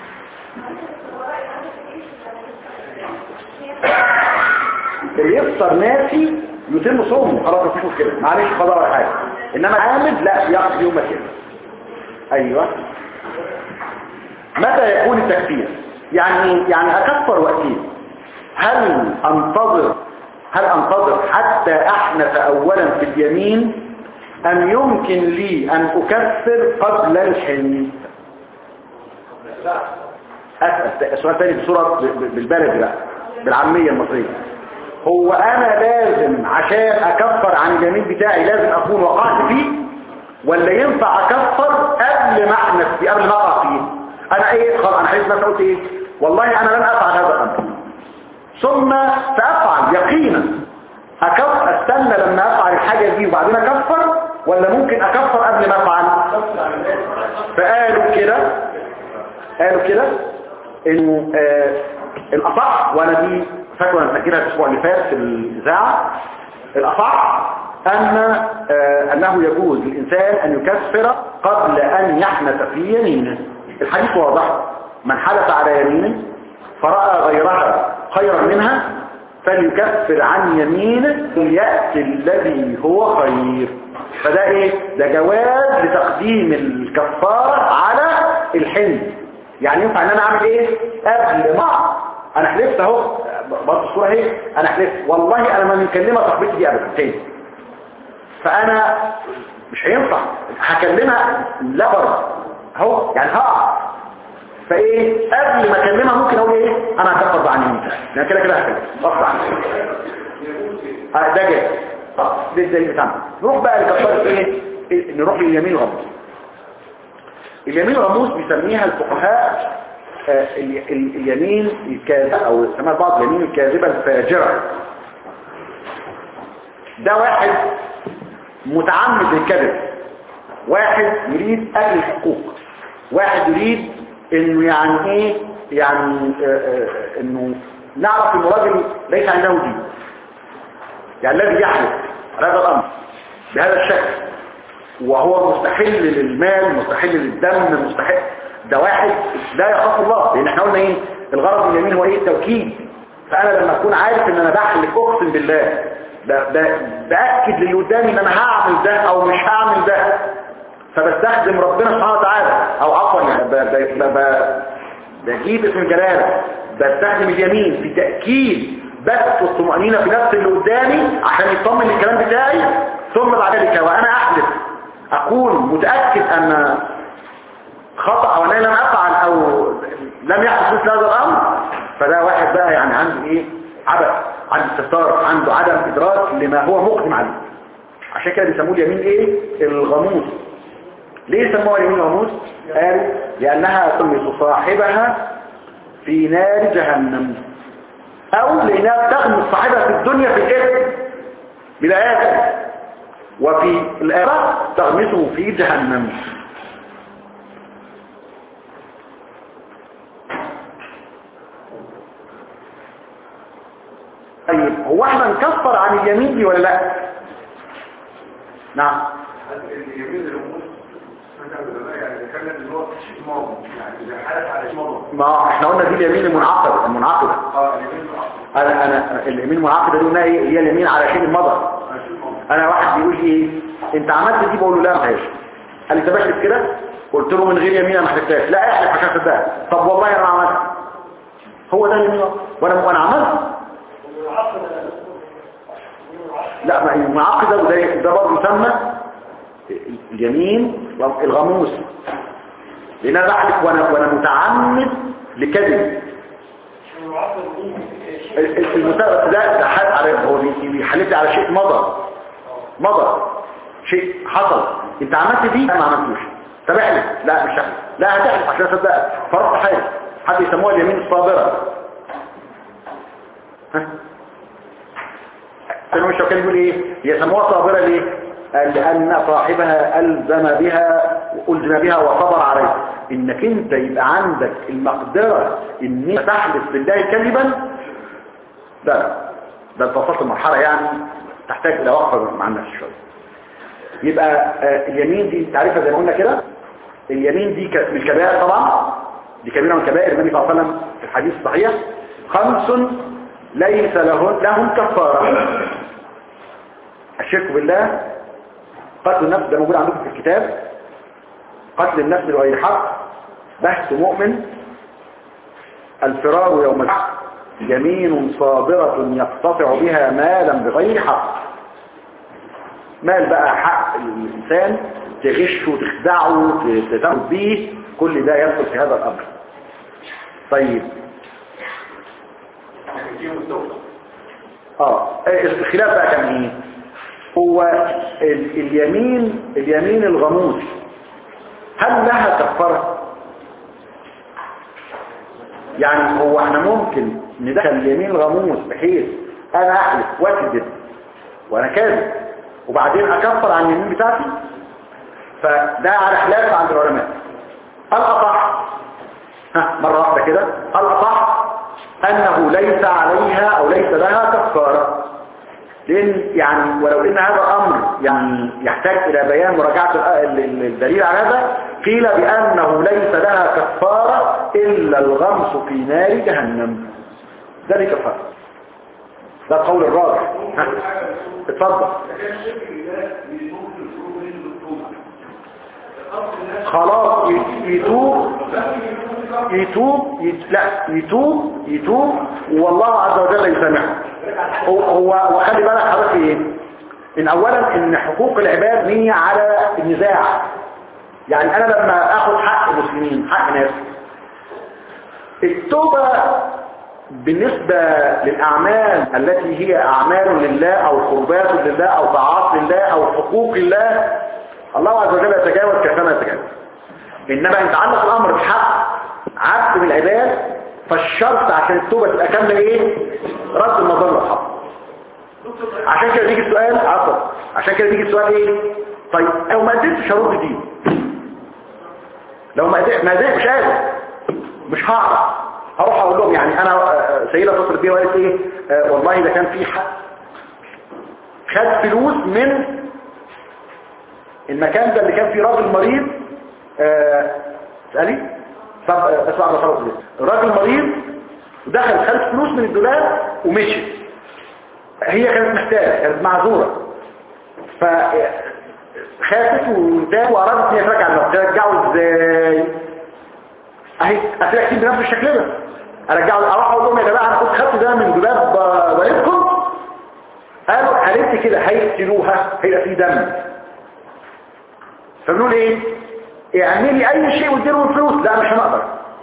اللي يفطر ناسي يتم صومه خلاص مفيش مشكله معلش قضاء ولا حاجه انما عامد لا يقضي يوم كده ايوه متى يكون التكفير يعني يعني اكفر وقتين هل انتظر هل انتظر حتى احنث اولا في اليمين ام يمكن لي ان اكفر قبل الحنث أسأل سؤال تاني بصورة ب- ب- بالبلد بقى بالعامية المصرية هو انا لازم عشان اكفر عن اليمين بتاعي لازم اكون وقعت فيه ولا ينفع اكفر قبل ما احنث فيه قبل ما اقع فيه انا ايه خلاص انا حاسس مثلا قلت ايه والله انا لن افعل هذا الامر ثم سافعل يقينا اكفر استنى لما افعل الحاجة دي وبعدين اكفر ولا ممكن اكفر قبل ما افعل فقالوا كده قالوا كده انه آه الاصح وانا دي فاكر انا فاكرها الاسبوع اللي فات في الاذاعه الاصح ان آه انه يجوز للانسان ان يكفر قبل ان يحنث في يمينه الحديث واضح من حلف على يمينه فراى غيرها خيرا منها فليكفر عن يمينه ليأتي الذي هو خير فده ايه ده جواز لتقديم الكفارة على الحنث يعني ينفع ان انا اعمل ايه قبل ما انا حلفت اهو برضه الصوره اهي انا حلفت والله انا ما مكلمه صاحبتي دي ابدا تاني فانا مش هينفع هكلمها لا بره اهو يعني هقع فايه قبل ما اكلمها ممكن اقول ايه انا هكفر عن يمين انا كده كده هكلم غصب عني اه ده جاي اه ده الدليل بتاعنا نروح بقى لكفاره ايه إيه؟ نروح لليمين الغموس اليمين الغموس بيسميها الفقهاء آه، ال- ال- اليمين الكاذبة او يسميها بعض اليمين الكاذبة الفاجرة ده واحد متعمد الكذب واحد يريد اكل الحقوق واحد يريد انه يعني ايه يعني آه، آه، انه نعرف ان الراجل ليس عنده دين يعني الذي يحلف على هذا الامر بهذا الشكل وهو مستحل للمال مستحل للدم مستحل ده واحد لا يخاف الله لان احنا قلنا ايه الغرض من اليمين هو ايه التوكيد فانا لما اكون عارف ان انا بحلف اقسم بالله ب- ب- باكد للي قدامي ان انا هعمل ده او مش هعمل ده فبستخدم ربنا سبحانه وتعالى او عفوا يعني ب- ب- ب- ب- بجيب اسم الجلاله بستخدم اليمين في تاكيد بس الطمانينه في نفس اللي قدامي عشان يطمن الكلام بتاعي ثم بعد ذلك وانا احلف اكون متاكد ان خطأ او انا لم افعل او لم يحدث مثل هذا الامر فده واحد بقى يعني عنده ايه عبث عنده استهتار عنده عدم ادراك لما هو مقدم عليه عشان كده بيسموه اليمين ايه الغموس ليه سموها اليمين الغموس قال لانها تلمس صاحبها في نار جهنم او لانها تغمس صاحبها في الدنيا في الاثم بلا اثم وفي الآخرة تغمسه في جهنم طيب هو احنا نكفر عن اليمين دي ولا لا نعم اليمين الأمور يعني كان اللي هو شيء ماضي يعني إذا حالف على شيء ماضي ما احنا قلنا دي اليمين المنعقدة المنعقدة اه اليمين الأصل انا انا اليمين المنعقدة دي قلنا ايه هي اليمين على شيء مضى شيء ماضي انا واحد بيقول لي ايه انت عملت دي بقول له لا ما هيش قال لي انت بحلف كده قلت له من غير يمين انا ما حلفتهاش لا احلف عشان تصدقها طب والله انا عملت هو ده اليمين وانا وانا عملت لا ما هي معقده وده ده برضه يسمى اليمين الغموس لان انا بحلف وانا وانا متعمد لكذب المتابعة ده ده حد على هو بي- بيحلف لي على شيء مضى مضى شيء حصل انت عملت دي لا ما عملتوش طب احلف لا مش هحلف لا هتحلف عشان اصدقك فرحت حالف حد يسموها اليمين الصابرة ها سنوي الشوكاني يقول ايه يسموها صابرة ليه قال لان صاحبها الزم بها والزم بها وصبر عليها انك انت يبقى عندك المقدرة ان انت تحلف بالله كذبا لا لا ده انت وصلت لمرحلة يعني تحتاج الى وقفة مع الناس شوية يبقى آه، اليمين دي تعرفها زي ما قلنا كده اليمين دي ك- من الكبائر طبعا دي كبيرة من الكبائر النبي صلى الله عليه وسلم في الحديث الصحيح خمس ليس لهن لهم كفارة الشرك بالله قتل النفس ده موجود عندكم في الكتاب قتل النفس بغير حق بحث مؤمن الفرار يوم الحق يمين صابرة يقتطع بها مالا بغير حق مال بقى حق الإنسان تغشه تخدعه تتاخد بيه كل ده يدخل في هذا الأمر طيب اه الخلاف بقى كان ايه هو ال- اليمين اليمين الغموس هل لها كفارة يعني هو احنا ممكن ندخل اليمين الغموس بحيث انا احلف واكذب وانا كاذب وبعدين اكفر عن اليمين بتاعتي فده على خلاف عند العلماء الاصح ها مرة واحدة كده الاصح انه ليس عليها او ليس لها كفارة لان يعني ولو ان هذا الامر يعني يحتاج الى بيان مراجعة ال- ال- الدليل على هذا قيل بانه ليس لها كفارة الا الغمس في نار جهنم ده ليه كفارة ده القول الراجح ها اتفضل خلاص ي- يتوب يتوب يت... لا يتوب يتوب والله عز وجل يسامحه هو هو وخلي بالك حضرتك ايه ان اولا ان حقوق العباد مبنيه على النزاع يعني انا لما اخد حق مسلمين حق ناس التوبة بالنسبة للأعمال التي هي أعمال لله أو قربات لله أو طاعات لله أو حقوق الله الله عز وجل يتجاوز كما يتجاوز إنما إن تعلق الأمر بحق عبد من العباد فالشرط عشان التوبة تبقى كاملة إيه؟ رد المظلة الحق عشان كده بيجي السؤال عصر عشان كده بيجي السؤال إيه؟ طيب لو ما قدرتش شروط دي لو ما قدرت ما قدرت مش قادر مش هعرف هروح اقول لهم يعني انا آه، سيدة تصل بيه وقالت ايه آه، والله ده كان في حق خد فلوس من المكان ده اللي كان فيه راجل مريض آه، اسألي طب آه، بس بعد خلاص ليه الراجل مريض ودخل خد فلوس من الدولاب ومشي هي كانت محتاجة كانت معذورة ف خافت وانتهى وارادت ان هي ترجع النفس ترجعه ازاي اهي اسئله كتير بنفس الشكل ده ارجعه اروح اقول لهم يا جماعه انا كنت خدت ده من دولاب آه، والدكم قالوا قالت كده هيقتلوها هيبقى في دم فبنقول ايه اعملي اي شيء واديله الفلوس لا مش هنقدر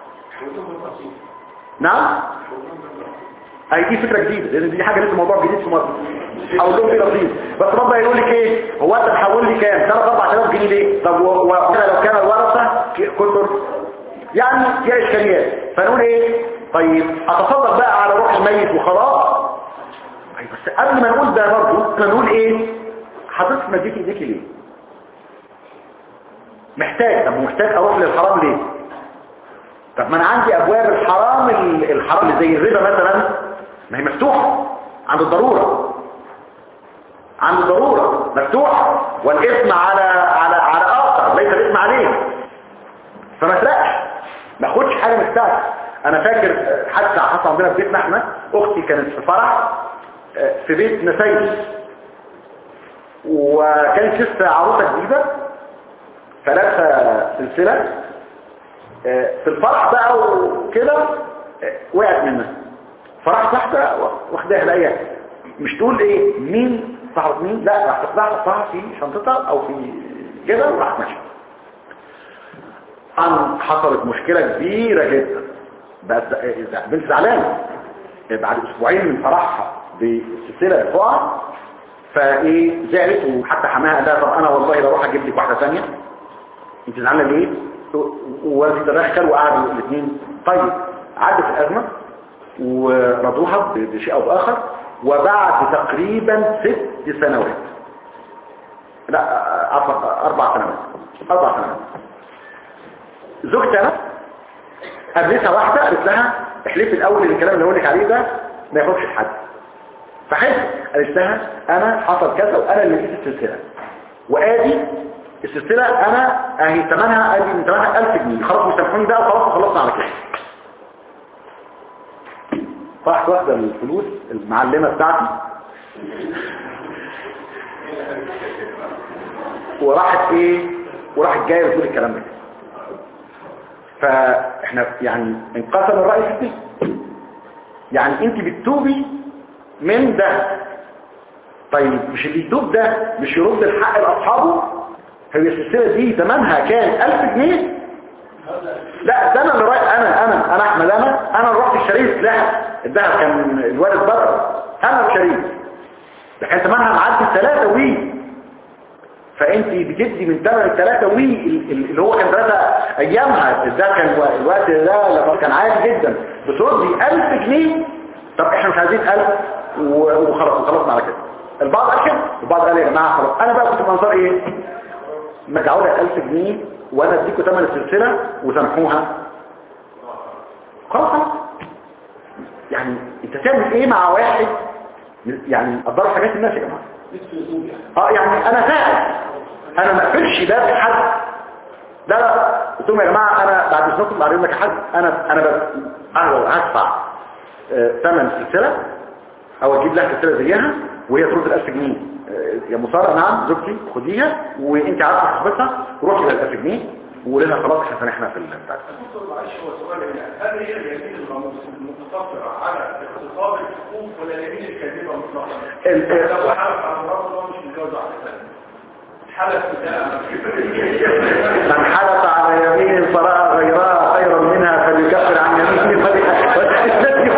نعم اي دي فكره جديده لان دي حاجه لسه موضوع جديد في مصر اقول لهم في لطيف بس ربنا يقول لك ايه هو انت محول لي كام 3 4000 جنيه ليه طب و- و- وانا لو كان الورثه ك- كله يعني فيها اشكاليات فنقول ايه طيب اتصدق بقى على روح الميت وخلاص طيب بس قبل ما نقول ده برضه احنا نقول ايه حضرتك مديك ايديكي ليه محتاج طب محتاج اروح للحرام ليه طب ما انا عندي ابواب الحرام ال- الحرام اللي زي الربا مثلا ما هي مفتوحه عند الضروره عند الضروره مفتوحه والاثم على على على اخر ليس الاثم عليه فما تلاقش ما اخدش حاجه مستعجل انا فاكر حتى حصل عندنا في بيتنا احنا اختي كانت في فرح آه، في بيت نسيس وكانت لسه عروسه جديده فلابسه سلسله آه، في الفرح بقى وكده آه، وقعت منها فراحت واحده واخداها هدايا مش تقول ايه مين صاحبة مين لا راح تاخدها تحطها في شنطتها او في كده وراحت ماشيه طبعا حصلت مشكله كبيره جدا بقت ز- بنت زعلانه بعد اسبوعين من فرحها بالسلسله الفقع فايه زعلت وحتى حماها قال لها طب انا والله لو اروح اجيب لك واحده ثانيه انت زعلانه ليه ووالدي تدخل وقعدوا الاثنين طيب عدت الازمه ورضوها ب- بشيء او باخر وبعد تقريبا ست سنوات لا عفوا اربع سنوات اربع سنوات زوجتي انا قابلتها واحده قالت لها احلفي الاول ان الكلام اللي هقول لك عليه ده ما يخرجش لحد فحلف قالت لها انا حصل كذا وانا اللي لقيت السلسله وادي السلسله انا اهي ثمنها ادي من ثمنها 1000 جنيه خلاص مسامحوني بقى وخلاص خلصنا على كده راحت واخده الفلوس المعلمه بتاعتي وراحت ايه وراحت جايه بتقول الكلام ده فاحنا يعني انقسم الرأي في الدين يعني انت بتتوبي من ده طيب مش اللي يتوب ده مش يرد الحق لاصحابه هي السلسله دي ثمنها كان 1000 جنيه لا ده انا اللي رايح انا انا انا احمد انا انا اللي رحت اشتريت ذهب الذهب كان الوالد بره انا شريت ده كان ثمنها معدي 3 وي فانت بتدي من ثمن الثلاثة وي ال- ال- اللي هو كان ثلاثة ايامها ده كان الو- الوقت ده لما كان عالي جدا بتردي 1000 جنيه طب احنا مش عايزين 1000 و- وخلاص وخلصنا على كده البعض قال كده البعض قال يا جماعه خلاص انا بقى كنت منظر ايه مدعوا لي 1000 جنيه وانا اديكم ثمن السلسله وسامحوها خلاص خلاص يعني انت تعمل ايه مع واحد يعني قدروا حاجات الناس يا جماعه اه يعني انا فاهم انا ما اقفلش باب حد لا لا قلت لهم يا جماعه انا بعد اذنكم بعد اذنك يا حد انا انا بس انا هدفع آه، ثمن السلسله او اجيب لها سلسله زيها وهي ترد ال 1000 جنيه آه، يا مساره نعم زوجتي خديها وانت عارفه صاحبتها روحي بال 1000 جنيه وقولي لها خلاص احنا سامحنا في البتاع دكتور معلش هو سؤال هنا هل هي اليمين الغموس مقتصرة على اختصار الحقوق ولا اليمين الكاذبة مطلقا؟ ال- لو حلف على مراته هو مش متجوز واحدة ثانية حلف بتاع من حلف على يمين فرأى غيرها خيرا منها فليكفر عن يمينه فليكفر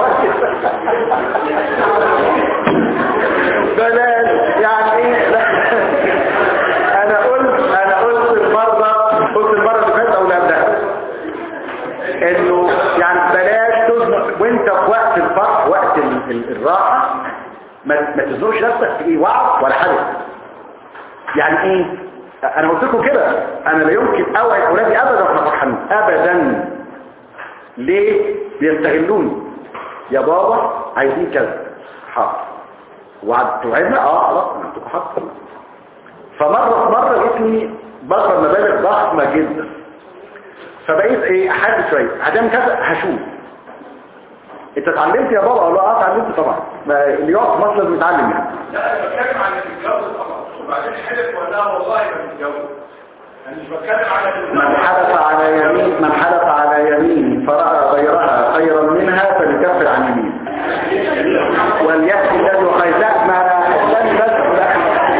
بلاش يعني ايه لا. انا قلت انا قلت المرة قلت المرة اللي فاتت او لا قبلها انه يعني بلاش تزنق وانت في وقت الفرح وقت ال- ال- الراحة ما ما تزنقش نفسك في ايه وعظ ولا حدث يعني ايه انا قلت لكم كده انا لا يمكن اوعد اولادي ابدا واحنا فرحانين ابدا ليه بيستغلوني يا بابا عايزين كذا حاضر وعد توعدنا اه خلاص انا قلت لكم حاضر فمره في مره لقيتني بقرا مبالغ ضخمه جدا فبقيت ايه احاسب شويه هتعمل كذا هشوف انت اتعلمت يا بابا اقول له اه اتعلمت طبعا ما اللي يقعد في مصر لازم يتعلم يعني لا انا بتكلم عن الاتجاوز طبعا وبعدين حلف ولا والله ما متجوز انا مش بتكلم على من حلف على يمين من حلف على يمين فرأى غيرها خيرا منها فليكفر عن يمين وليأتي الذي خيزاء ما لا استني بس لا.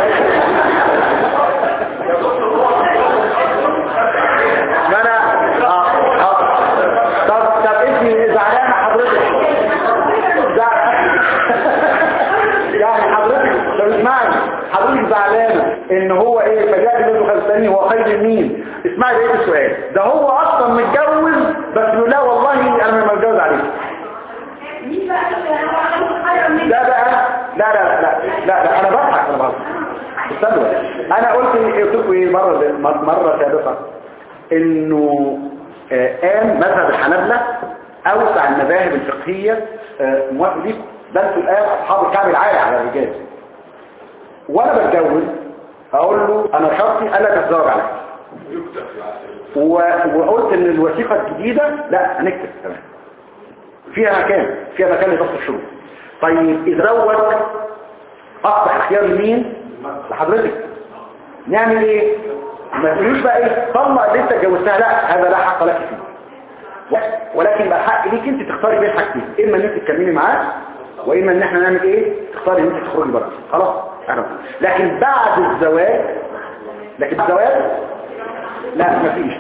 ما انا اه اه طب طب انت زعلانه حضرتك زع- يعني حضرتك طب اسمعي حضرتك زعلانه ان هو ايه فجاء الذي خلفني هو خير مين اسمعي بقيه السؤال ده هو اصلا متجوز بس يقول لا والله انا ما متجوز عليك مين بقى اللي هو خير من لا بقى لا لا لا لا لا انا بضحك انا بضحك ايه قلت لكم ايه مرة مرة سابقة انه آه، قام مذهب الحنابلة اوسع المذاهب الفقهية آه، موافق دي بل في الآن اصحاب الكعب العالي على الرجال وانا بتجوز اقول له انا شرطي الا تتزوج عليا و- وقلت ان الوثيقة الجديدة لا هنكتب تمام فيها مكان فيها مكان لضبط الشروط طيب اذا زوج اصبح اختيار لمين لحضرتك نعمل ايه ما تقولوش بقى ايه طلق اللي انت اتجوزتها لا هذا لا حق لك فيه و- ولكن بقى حق ليك انت تختاري بين حاجتين اما ان انت تكلمي معاه واما ان احنا نعمل ايه تختاري ان انت تخرجي بره خلاص انا لكن بعد الزواج لكن الزواج لا مفيش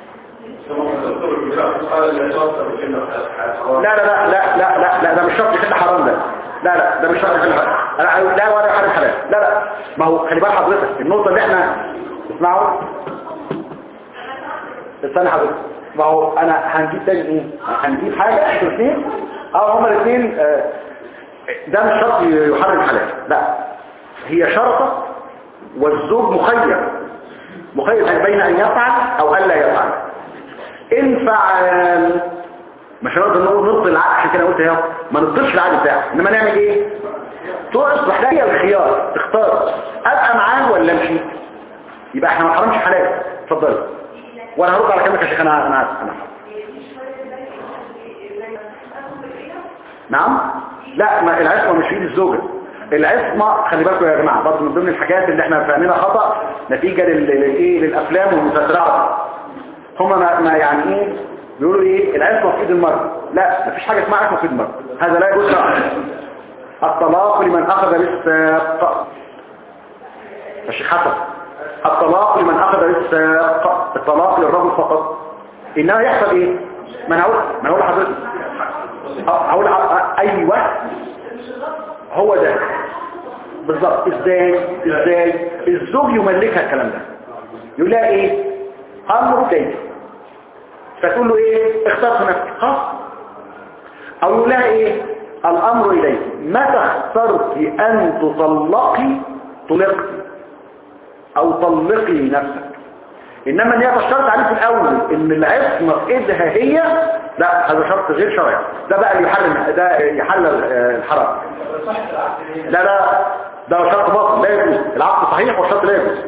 لا لا لا لا لا لا لا ده مش شرط يحل حرام ده لا لا ده مش شرط يحل حرام لا لا ولا حرام حلال لا لا ما هو خلي بال حضرتك النقطة اللي احنا اسمعوا استنى حضرتك ما هو انا هنجيب تاني ايه هنجيب حاجة انتوا الاثنين اه هما الاثنين آه، ده مش شرط يحرم حلال لا هي شرطة والزوج مخير مخير بين ان يفعل او الا يفعل ان فعل مش هنقدر نقول نبطل العقد عشان كده قلت اهو ما نبطلش العقد بتاعه انما نعمل ايه تصبح لك الخيار تختار ابقى معاه ولا امشي يبقى احنا ما حرمش حلال اتفضل وانا هرد على كلامك يا شيخ انا انا عارف انا عارف. نعم لا ما العصمه مش في ايد الزوجه العصمه خلي بالكم يا جماعه برضه من ضمن الحاجات اللي احنا فاهمينها خطا نتيجه لل- للايه للافلام والمسلسلات هما ما, ما يعني ايه بيقولوا ايه العصمه في ايد المرء لا مفيش حاجه اسمها عصمه في ايد المرء هذا لا يجوز شرعا الطلاق لمن اخذ بالساق يا شيخ حسن الطلاق لمن اخذ بالساق الطلاق للرجل فقط انما يحصل ايه ما انا هقول ما انا هقول لحضرتك هقول لح- ايوه هو ده بالظبط ازاي ازاي الزوج يملكها الكلام ده يقول لها ايه امر كيف فتقول له ايه اختار في نفسك خلاص او يقول لها ايه الامر اليك متى اخترت ان تطلقي طلقتي او طلقي نفسك انما ان هي تشترط عليه في الاول ان العصمه في ايدها هي لا هذا شرط غير شرعي ده بقى اللي يحلل ده يحلل آه، الحرام لا لا ده شرط باطل لا يجوز العقد صحيح والشرط لا يجوز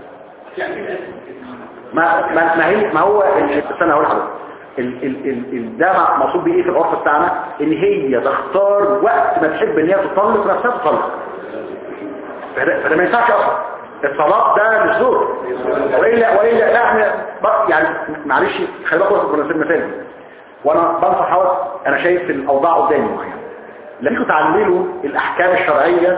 ما ما ما هي ما هو ال- استنى اقول لحضرتك ال ال ال ال ده مقصود بيه ايه في العرف بتاعنا ان هي تختار وقت ما تحب ان هي تطلق نفسها تطلق فده, فده ما ينفعش اصلا الطلاق ده للزوج والا والا لا احنا ب- يعني معلش خلي بالك كنا في المثال وانا بنصح اهوت انا شايف الاوضاع قدامي معينه لما تيجوا تعللوا الاحكام الشرعيه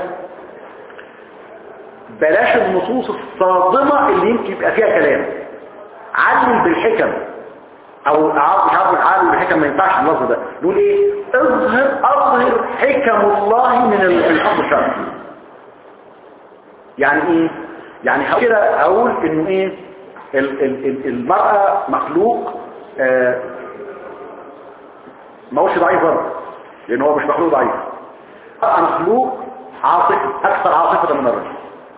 بلاش النصوص الصادمه اللي يمكن يبقى فيها كلام علل بالحكم او عارف مش عارف علل بالحكم ما ينفعش اللفظ ده نقول ايه اظهر اظهر حكم الله من ال- الحكم الشرعي يعني ايه يعني هقول كده اقول انه ايه ال ال ال المرأة مخلوق آه ما هوش ضعيف برضه لان هو مش مخلوق ضعيف المرأة مخلوق عاطفي اكثر عاطفة من الرجل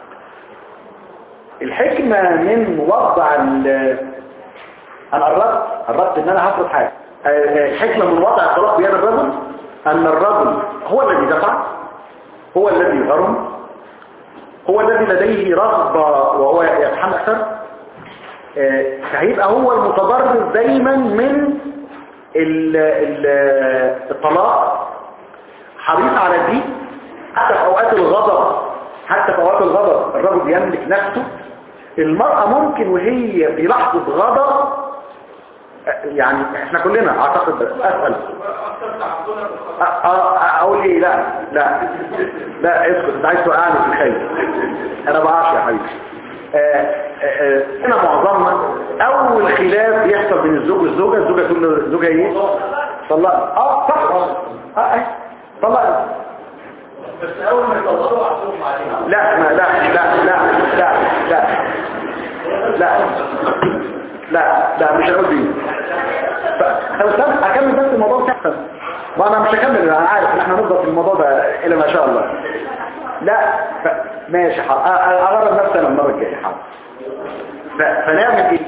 الحكمة من وضع ال- انا قربت قربت ان انا هفرض حاجة آه، آه، الحكمة من وضع الطلاق بيد الرجل ان الرجل هو الذي دفع هو الذي غرم هو الذي لديه رغبة وهو يتحمل أكثر آه، فهيبقى هو المتضرر دايما من ال- ال- الطلاق حريص على دي حتى في أوقات الغضب حتى في أوقات الغضب الرجل بيملك نفسه المرأة ممكن وهي في لحظة غضب آه، يعني احنا كلنا اعتقد اسأل اكثر تعبدنا بالخطأ أ- أ- اقول ايه لا لا لا اسكت انت عايز توقعني في الخيل انا بعرفش يا حبيبي آه، آه، آه، هنا معظمنا اول خلاف بيحصل بين الزوج والزوجه الزوجه تقول للزوجه ايه طلق اه صح اه اه طلق بس اول ما يطلعوا عصوهم عليها لا ما لا لا لا لا لا لا لا لا مش هقول دي ف- طب استنى اكمل بس الموضوع بتاعنا وانا مش هكمل انا عارف ان احنا نفضل في الموضوع ده الى ما شاء الله لا ف... ماشي حاضر أ- أ- اغرب نفسي انا المره الجايه حاضر ف- فنعمل ايه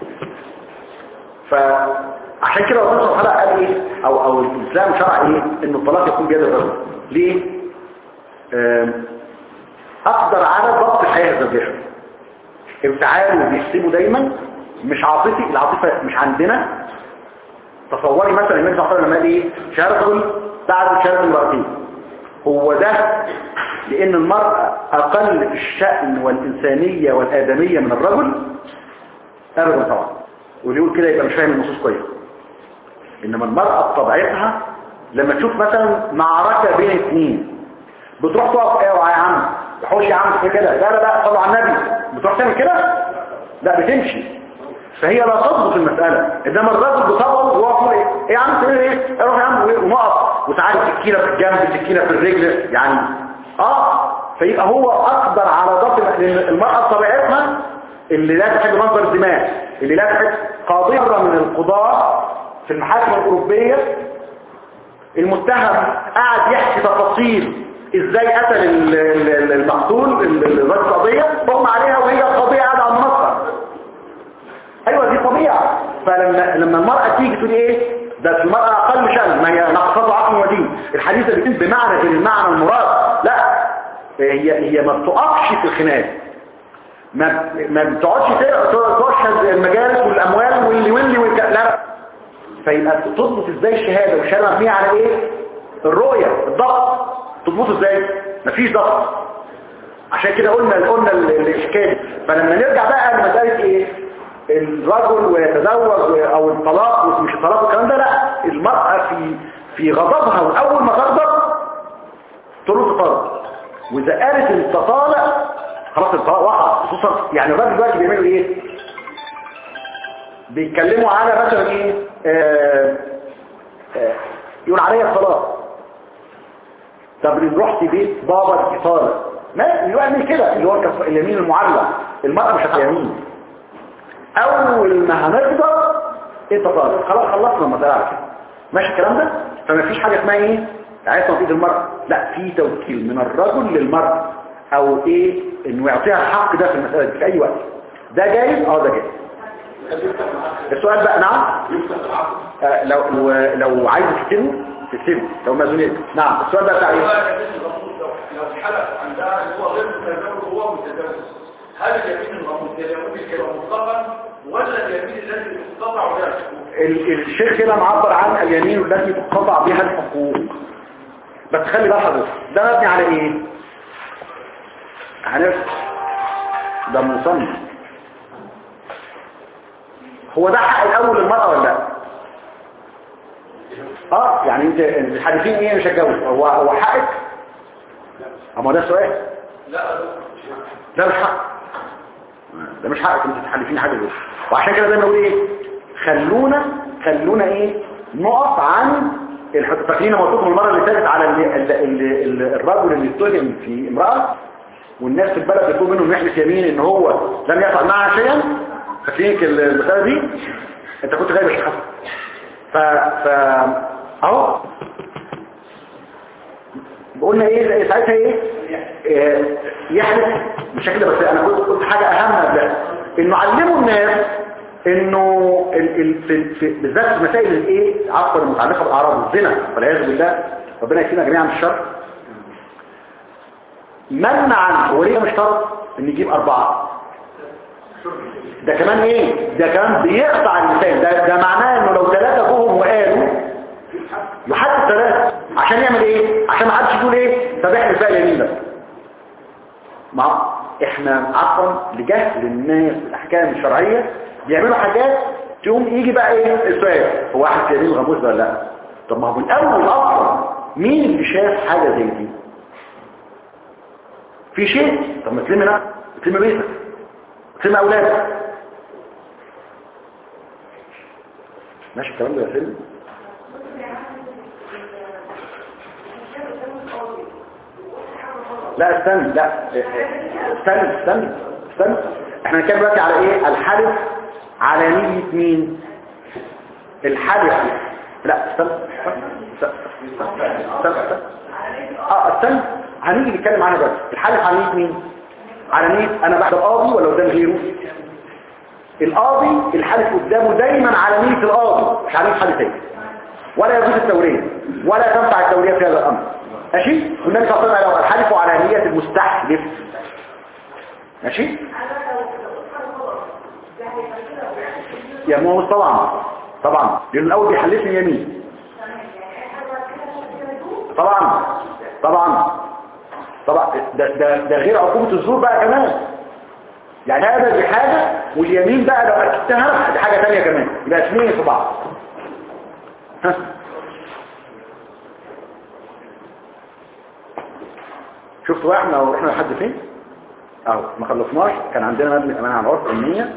فعشان كده ربنا سبحانه وتعالى قال ايه او او الاسلام شرع ايه ان الطلاق يكون بيد الرجل ليه آم، اقدر على ضبط الحياه الزوجيه انفعاله بيحسبه دايما مش عاطفي العاطفه مش عندنا تصوري مثلا النبي صلى الله عليه وسلم قال ايه شهاده رجل بعد شهاده امرأتين هو ده لان المرأة اقل في الشأن والانسانية والادمية من الرجل ابدا طبعا واللي يقول كده يبقى مش فاهم النصوص كويس انما المرأة بطبيعتها لما تشوف مثلا معركة بين اثنين بتروح تقف ايه يا عم تحوش يا عم في كده لا لا لا صلوا على النبي بتروح تعمل كده لا بتمشي فهي لا تضبط المسألة انما الرجل بطبعه وهو ايه ايه يا عم تعمل ايه اروح يا عم وإيه؟ ونقف وساعات سكينة في الجنب سكينة في الرجل يعني اه فيبقى هو اقدر على ضبط لان المرأة بطبيعتها اللي لا تحب منظر الدماء اللي لا تحب قاضية من القضاة في المحاكم الأوروبية المتهم قاعد يحكي تفاصيل ازاي قتل ال- ال- ال- المقتول ال- ال- الرجل القضية فهم عليها وهي القضية قاعدة على المنصة ايوه دي طبيعة فلما لما المرأة تيجي تقول ايه ده المرأة اقل شأن ما هي نقصته عقل ودين الحديث اللي بيتم بمعنى غير المعنى المراد لا هي هي ما بتقفش في الخناق ما ما بتقعدش تشهد المجالس والاموال واللي واللي والك... لا لا فيبقى تضبط ازاي الشهاده والشهاده مبنيه على ايه الرؤيه الضغط تضبطه ازاي مفيش ضغط عشان كده قلنا قلنا ال- الاشكال فلما نرجع بقى لمساله ايه الرجل ويتزوج او الطلاق ومش الطلاق والكلام ده لا المرأة في في غضبها واول ما تغضب ترد طلق واذا قالت انت طالق خلاص الطلاق وقع خصوصا يعني الراجل دلوقتي بيعملوا ايه بيتكلموا على مثلا ايه آه آه يقول عليا الطلاق طب إن رحت بيت بابا انت طالق ما اللي هو يعمل كده اللي هو الكف- اليمين المعلق المرأة مش هتبقى يمين اول ما هنقدر انت طالق خلاص خلصنا المسألة على كده ماشي الكلام ده فما فيش حاجة اسمها ايه عايز توكيل المرأة لا في توكيل من الرجل للمرأة او ايه انه يعطيها الحق ده في المسألة دي في اي وقت ده جايز اه ده جايز السؤال بقى نعم آه لو لو, لو عايز تكتبه تكتبه لو مازونيت نعم السؤال بقى بتاع ايه لو حلف عندها ان هو غير متزوج وهو متزوج هل اليمين الغموض يمين يبقى مطلقا ولا اليمين الذي تقطع ولا ال- الشيخ هنا معبر عن اليمين التي تقطع بها الحقوق بس خلي بقى حضرتك ده مبني على ايه هنفس ده مصنف هو ده حق الاول للمرأة ولا لا اه يعني انت الحديثين ايه مش هتجوز هو هو حقك اما ده سؤال ده مش حق ده مش حقك انت تحلفين حاجه دي وعشان كده زي ما بقول ايه خلونا خلونا ايه نقف عن الحد فاكرين لما قلت لكم المره اللي فاتت على ال ال ال ال الرجل اللي اتهم في امراه والناس في البلد يطلبوا منه انه يحلف يمين ان هو لم يفعل معها شيئا فاكرين المساله دي انت كنت غايب يا شيخ حسن ف ف اهو قلنا ايه ساعتها ايه آه، يحلف بالشكل ده بس انا قلت قلت حاجه اهم قبلها انه علموا الناس انه ال ال في في بالذات في مسائل الايه عفوا المتعلقه بالاعراض الزنا والعياذ بالله ربنا يكفينا جميعا من الشر منعا وليه مش شرط ان يجيب اربعه ده كمان ايه ده كمان بيقطع اللسان ده, ده معناه انه لو ثلاثه جوهم وقالوا يحدد ثلاثة عشان يعمل ايه عشان ما حدش يقول ايه طب احنا بقى اليمين ده ما احنا عفوا لجهل الناس الاحكام الشرعية بيعملوا حاجات تقوم يجي بقى ايه السؤال هو واحد يمين غموس ده ولا لا طب ما هو من اول اصلا مين اللي شاف حاجة زي دي في شيء طب ما تلم نفسك تلم بيتك تلم اولادك ماشي الكلام ده يا سيدي لا استنى لا استنى استنى استنى احنا هنتكلم دلوقتي على ايه الحلف على نية مين الحلف لا استنى استنى استنى استنى استنى اه استنى هنيجي نتكلم عنها بس الحلف على نية مين على نية انا بعد قاضي ولا قدام غيره القاضي الحالف قدامه دايما على نية القاضي مش على نية حد تاني ولا يجوز التورية ولا تنفع التورية في هذا الأمر ماشي والنبي صلى الله عليه وسلم الحلف على نية المستحلف ماشي يا مو طبعا طبعا لأن الأول بيحلفني يمين طبعا طبعا طبعا ده, ده, ده غير عقوبة الزور بقى كمان يعني هذا دي حاجة واليمين بقى لو أكدتها دي حاجة تانية كمان يبقى اثنين في بعض ها شفتوا بقى احنا رحنا لحد فين اهو ما خلصناش كان عندنا مبني امان على العرف علمية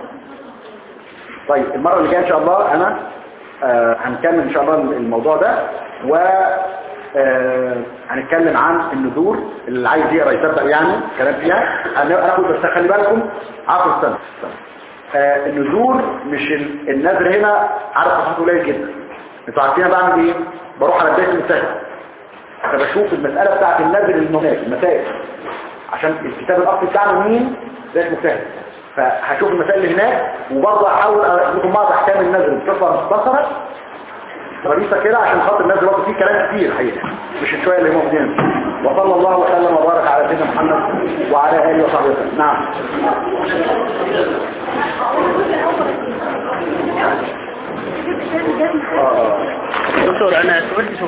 طيب المرة اللي جاية ان شاء الله انا آه هنكمل ان شاء الله الموضوع ده و آه هنتكلم عن النذور اللي عايز يقرا يصدق يعني كلام فيها هناخد بس خلي بالكم عفوا السنة آه النذور مش ال- النذر هنا عدد صفحات قليل جدا انتوا عارفين أنا بعمل ايه بروح على بدايه المسائل فبشوف المسألة بتاعت النذر اللي هناك المسائل عشان الكتاب الأصلي بتاعنا مين ذات مجتهد فهشوف المسائل اللي هناك وبرضه احاول اقول لكم بعض احكام النذر بصفه مختصره خريطه كده عشان خاطر النذر برضه فيه كلام كتير حقيقه مش الشويه اللي موجودين وصلى الله وسلم وبارك على سيدنا محمد وعلى اله وصحبه وسلم نعم دكتور انا سئلت